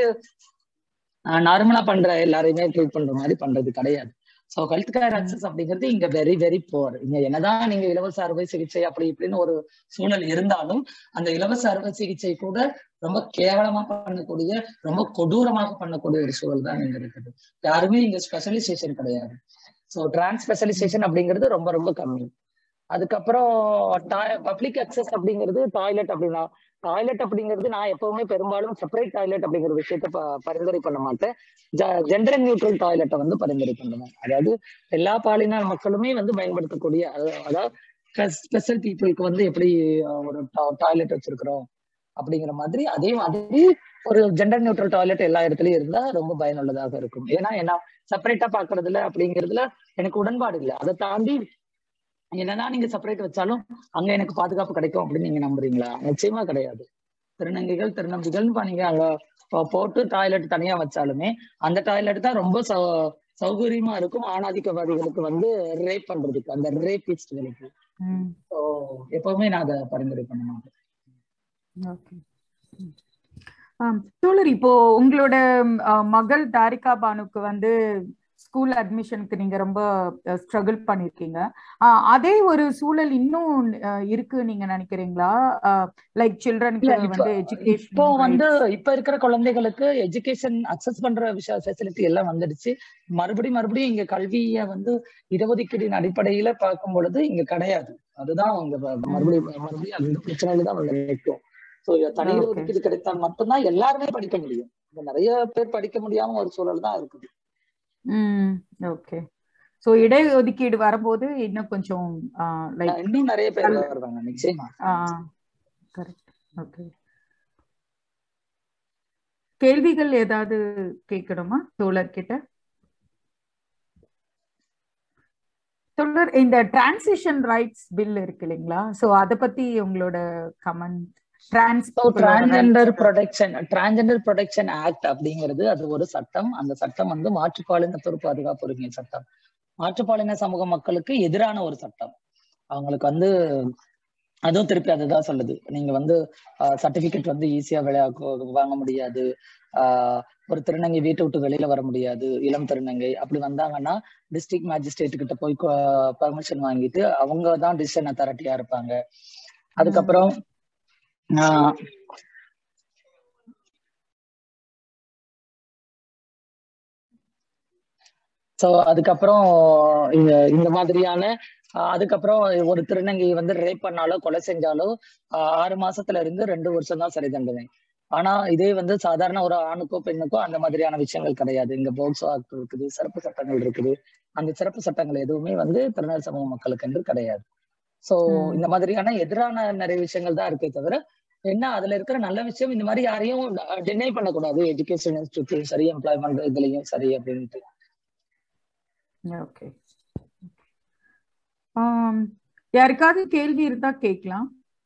நார்மலா பண்ற எல்லாரையுமே ட்ரீட் பண்ற மாதிரி பண்றது கிடையாது ஸோ ஹெல்த் கேர் அக்சஸ் அப்படிங்கிறது இங்க வெரி வெரி போர் இங்க என்னதான் நீங்க இலவச அறுவை சிகிச்சை அப்படி இப்படின்னு ஒரு சூழல் இருந்தாலும் அந்த இலவச அறுவை சிகிச்சை கூட ரொம்ப கேவலமா பண்ணக்கூடிய ரொம்ப கொடூரமாக பண்ணக்கூடிய ஒரு சூழல் தான் இங்க இருக்குது யாருமே இங்க ஸ்பெஷலைசேஷன் கிடையாது ஸோ டிரான்ஸ் ஸ்பெஷலைசேஷன் அப்படிங்கிறது ரொம்ப ரொம்ப கம்மி அதுக்கப்புறம் பப்ளிக் அக்சஸ் அப்படிங்கிறது டாய்லெட் அப்படின்னா டாய்லெட் அப்படிங்கிறது நான் எப்பவுமே பெரும்பாலும் செப்பரேட் டாய்லெட் அப்படிங்கிற விஷயத்த ப- பரிந்துரை பண்ண மாட்டேன் ஜெண்டர் நியூட்ரல் டாய்லெட்டை வந்து பரிந்துரை பண்ணுவேன் அதாவது எல்லா பாலின மக்களுமே வந்து பயன்படுத்தக்கூடிய அத- அதாவது ஸ்பெஷல் பீப்புளுக்கு வந்து எப்படி அஹ், ஒரு டாய்லெட் வச்சிருக்கிறோம் அப்படிங்கிற மாதிரி அதே மாதிரி ஒரு ஜெண்டர் நியூட்ரல் டாய்லெட் எல்லா இடத்துலயும் இருந்தா ரொம்ப பயனுள்ளதாக இருக்கும் ஏன்னா என்ன செப்பரேட்டா பாக்குறதுல அப்படிங்கிறதுல எனக்கு உடன்பாடு இல்லை அதை தாண்டி என்னதான் நீங்க செப்பரேட் வச்சாலும் அங்க எனக்கு பாதுகாப்பு கிடைக்கும் அப்படின்னு நீங்க நம்புறீங்களா நிச்சயமா கிடையாது திருநங்கைகள் திருநம்பிகள் நீங்க அங்க போ- போட்டு டாய்லெட் தனியா வச்சாலுமே அந்த டாய்லெட் தான் ரொம்ப சௌ- சௌகரியமா இருக்கும் ஆணாதிக்கவாதிகளுக்கு வந்து ரேப் பண்றதுக்கு அந்த ரேபிஸ்ட்களுக்கு ம் ஸோ எப்பவுமே நான் அதை பரிந்துரை பண்ண மாட்டேன் ஓகே தோழர் இப்போ உங்களோட அஹ், மகள் தாரிகா பானுக்கு வந்து ஸ்கூல் அட்மிஷனுக்கு நீங்க ரொம்ப ஸ்ட்ரகிள் பண்ணிருக்கீங்க அஹ், அதே ஒரு சூழல் இன்னும் அஹ், இருக்கு நீங்க நினைக்கிறீங்களா லைக் இல்ல சில்ட்ரனுக்கு இப்போ வந்து எஜுகேஷன் இப்போ வந்து இப்ப இருக்கிற குழந்தைகளுக்கு எஜுகேஷன் அக்சஸ் பண்ற விஷய ஃபெசிலிட்டி எல்லாம் வந்துடுச்சு மறுபடியும் மறுபடியும் இங்க கல்விய வந்து இடஒதுக்கீடின் அடிப்படையில பார்க்கும் பொழுது இங்க கிடையாது அதுதான் அவங்க வ- மறுபடியும் மறுபடியும் அந்த பிரச்சனையில தான் அவங்க நிற்கும் ஸோ தனி Okay. ஒதுக்கீடு கிடைத்தால் மட்டும்தான் எல்லாருமே படிக்க முடியும் இங்க நிறைய பேர் படிக்க முடியாம ஒரு சூழல் தான் இருக்குது ம் ஓகே ஸோ இடஒதுக்கீடு வரும்போது இன்னும் கொஞ்சம் லைக் இன்னும் நிறைய பேர் வருவாங்க நிச்சயமா கரெக்ட் ஓகே கேள்விகள் ஏதாவது கேட்கணுமா தோழர் கிட்ட தோழர் இந்த டிரான்சிஷன் ரைட்ஸ் பில் இருக்கு இல்லைங்களா சோ அத பத்தி உங்களோட comment trans so transgender protection transgender protection act அப்படிங்கிறது அது ஒரு சட்டம் அந்த சட்டம் வந்து மாற்றுப்பாலினத்தோர் பாதுகாப்பு உரிமை சட்டம் மாற்றுப்பாலின சமூக மக்களுக்கு எதிரான ஒரு சட்டம் அவங்களுக்கு வந்து அதுவும் திருப்பி அதுதான் சொல்லுது நீங்க வந்து சர்டிபிகேட் வந்து ஈஸியா விளையா வாங்க முடியாது ஆஹ் ஒரு திருநங்கை வீட்டை விட்டு வெளியில வர முடியாது இளம் திருநங்கை அப்படி வந்தாங்கன்னா டிஸ்ட்ரிக்ட் மேஜிஸ்ட்ரேட் கிட்ட போய் பர்மிஷன் வாங்கிட்டு அவங்க தான் டிசிஷன் அத்தாரிட்டியா இருப்பாங்க அதுக்கப்புறம் ஆஹ் சோ அதுக்கப்புறம் இந்த இந்த மாதிரியான அதுக்கப்புறம் ஒரு திருநங்கை வந்து ரேப் பண்ணாலோ கொலை செஞ்சாலோ ஆறு மாசத்துல இருந்து ரெண்டு வருஷம் தான் சரி தண்டனை ஆனா இதே வந்து சாதாரண ஒரு ஆணுக்கோ பெண்ணுக்கோ அந்த மாதிரியான விஷயங்கள் கிடையாது இங்க போக்சோ ஆக்ட் இருக்குது சிறப்பு சட்டங்கள் இருக்குது அந்த சிறப்பு சட்டங்கள் எதுவுமே வந்து திருநெல் சமூக மக்களுக்கு என்று கிடையாது சோ இந்த மாதிரியான எதிரான நிறைய விஷயங்கள் தான் இருக்கே தவிர என்ன அதுல இருக்கிற நல்ல விஷயம் இந்த மாதிரி யாரையும் டினை பண்ணக்கூடாது எஜுகேஷன் இன்ஸ்டியூட்லயும் சரி எம்ப்ளாய்மெண்ட் இதுலயும் சரி அப்படின்ட்டு ஓகே யாருக்காவது கேள்வி இருந்தா கேட்கலாம்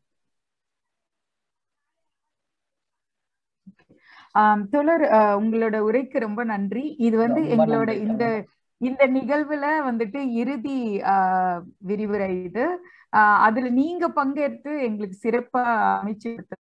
தொடர் உங்களோட உரைக்கு ரொம்ப நன்றி இது வந்து எங்களோட இந்த இந்த நிகழ்வுல வந்துட்டு இறுதி விரிவுரை இது அதுல நீங்க பங்கேற்று எங்களுக்கு சிறப்பா அமைச்சு